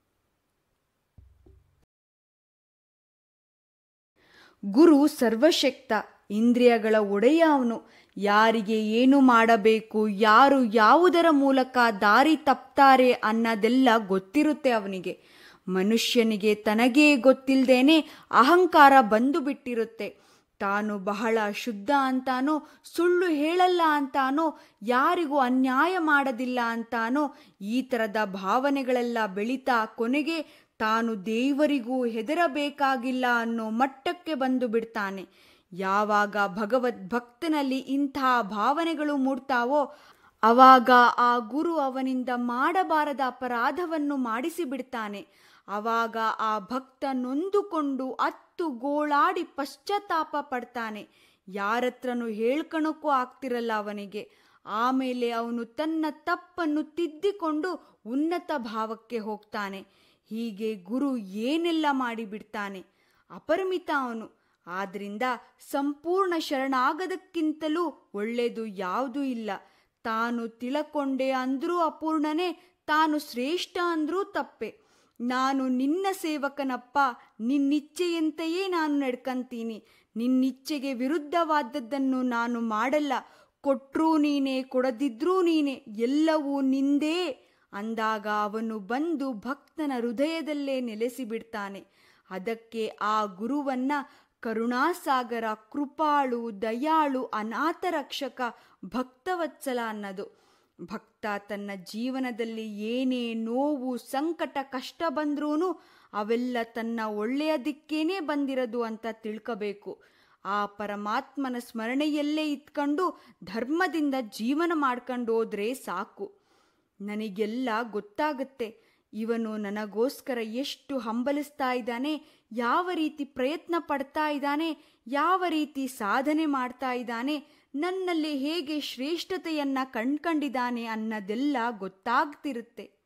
ಗುರು ಸರ್ವಶಕ್ತ ಇಂದ್ರಿಯಗಳ ಒಡೆಯ ಅವನು ಯಾರಿಗೆ ಏನು ಮಾಡಬೇಕು ಯಾರು ಯಾವುದರ ಮೂಲಕ ದಾರಿ ತಪ್ತಾರೆ ಅನ್ನೋದೆಲ್ಲ ಗೊತ್ತಿರುತ್ತೆ ಅವನಿಗೆ ಮನುಷ್ಯನಿಗೆ ತನಗೇ ಗೊತ್ತಿಲ್ಲದೇನೆ ಅಹಂಕಾರ ಬಂದು ಬಿಟ್ಟಿರುತ್ತೆ ತಾನು ಬಹಳ ಶುದ್ಧ ಅಂತಾನೋ ಸುಳ್ಳು ಹೇಳಲ್ಲ ಅಂತಾನೋ ಯಾರಿಗೂ ಅನ್ಯಾಯ ಮಾಡೋದಿಲ್ಲ ಅಂತಾನೋ ಈ ಥರದ ಭಾವನೆಗಳೆಲ್ಲ ಬೆಳೀತಾ ಕೊನೆಗೆ ತಾನು ದೇವರಿಗೂ ಹೆದರಬೇಕಾಗಿಲ್ಲ ಅನ್ನೋ ಮಟ್ಟಕ್ಕೆ ಬಂದು ಬಿಡ್ತಾನೆ ಯಾವಾಗ ಭಗವದ್ ಭಕ್ತನಲ್ಲಿ ಇಂಥ ಭಾವನೆಗಳು ಮೂಡ್ತಾವೋ ಅವಾಗ ಆ ಗುರು ಅವನಿಂದ ಮಾಡಬಾರದ ಅಪರಾಧವನ್ನು ಮಾಡಿಸಿ ಬಿಡ್ತಾನೆ ಅವಾಗ ಆ ಭಕ್ತ ನೊಂದುಕೊಂಡು ಅತ್ತು ಗೋಳಾಡಿ ಪಶ್ಚಾತ್ತಾಪ ಪಡ್ತಾನೆ ಯಾರತ್ರನೂ ಹೇಳ್ಕಣಕ್ಕೂ ಆಗ್ತಿರಲ್ಲ ಅವನಿಗೆ ಆಮೇಲೆ ಅವನು ತನ್ನ ತಪ್ಪನ್ನು ತಿದ್ದಿಕೊಂಡು ಉನ್ನತ ಭಾವಕ್ಕೆ ಹೋಗ್ತಾನೆ ಹೀಗೆ ಗುರು ಏನೆಲ್ಲ ಮಾಡಿಬಿಡ್ತಾನೆ ಅಪರಿಮಿತ ಅವನು ಆದ್ರಿಂದ ಸಂಪೂರ್ಣ ಶರಣಾಗದಕ್ಕಿಂತಲೂ ಒಳ್ಳೆಯದು ಯಾವುದೂ ಇಲ್ಲ ತಾನು ತಿಳಕೊಂಡೆ ಅಂದ್ರೂ ಅಪೂರ್ಣನೇ ತಾನು ಶ್ರೇಷ್ಠ ಅಂದ್ರೂ ತಪ್ಪೆ ನಾನು ನಿನ್ನ ಸೇವಕನಪ್ಪ ನಿನ್ನಿಚ್ಛೆಯಂತೆಯೇ ನಾನು ನಡ್ಕಂತೀನಿ ನಿನ್ನಿಚ್ಛೆಗೆ ವಿರುದ್ಧವಾದದ್ದನ್ನು ನಾನು ಮಾಡಲ್ಲ ಕೊಟ್ರೂ ನೀನೆ ಕೊಡದಿದ್ರೂ ನೀನೆ ಎಲ್ಲವೂ ನಿಂದೇ ಅಂದಾಗ ಅವನು ಬಂದು ಭಕ್ತನ ಹೃದಯದಲ್ಲೇ ನೆಲೆಸಿಬಿಡ್ತಾನೆ ಅದಕ್ಕೆ ಆ ಗುರುವನ್ನ ಕರುಣಾಸಾಗರ ಕೃಪಾಳು ದಯಾಳು ಅನಾಥ ರಕ್ಷಕ ಭಕ್ತವತ್ಸಲ ಅನ್ನೋದು ಭಕ್ತ ತನ್ನ ಜೀವನದಲ್ಲಿ ಏನೇ ನೋವು ಸಂಕಟ ಕಷ್ಟ ಬಂದ್ರೂ ಅವೆಲ್ಲ ತನ್ನ ಒಳ್ಳೆಯ ದಿಕ್ಕೇನೆ ಬಂದಿರೋದು ಅಂತ ತಿಳ್ಕಬೇಕು ಆ ಪರಮಾತ್ಮನ ಸ್ಮರಣೆಯಲ್ಲೇ ಇತ್ಕೊಂಡು ಧರ್ಮದಿಂದ ಜೀವನ ಮಾಡ್ಕೊಂಡು ಹೋದ್ರೆ ಸಾಕು ನನಗೆಲ್ಲ ಗೊತ್ತಾಗುತ್ತೆ ಇವನು ನನಗೋಸ್ಕರ ಎಷ್ಟು ಹಂಬಲಿಸ್ತಾ ಇದ್ದಾನೆ ಯಾವ ರೀತಿ ಪ್ರಯತ್ನ ಪಡ್ತಾ ಇದ್ದಾನೆ ಯಾವ ರೀತಿ ಸಾಧನೆ ಮಾಡ್ತಾ ಇದ್ದಾನೆ ನನ್ನಲ್ಲಿ ಹೇಗೆ ಶ್ರೇಷ್ಠತೆಯನ್ನ ಕಂಡ್ಕೊಂಡಿದ್ದಾನೆ ಅನ್ನೋದೆಲ್ಲ ಗೊತ್ತಾಗ್ತಿರುತ್ತೆ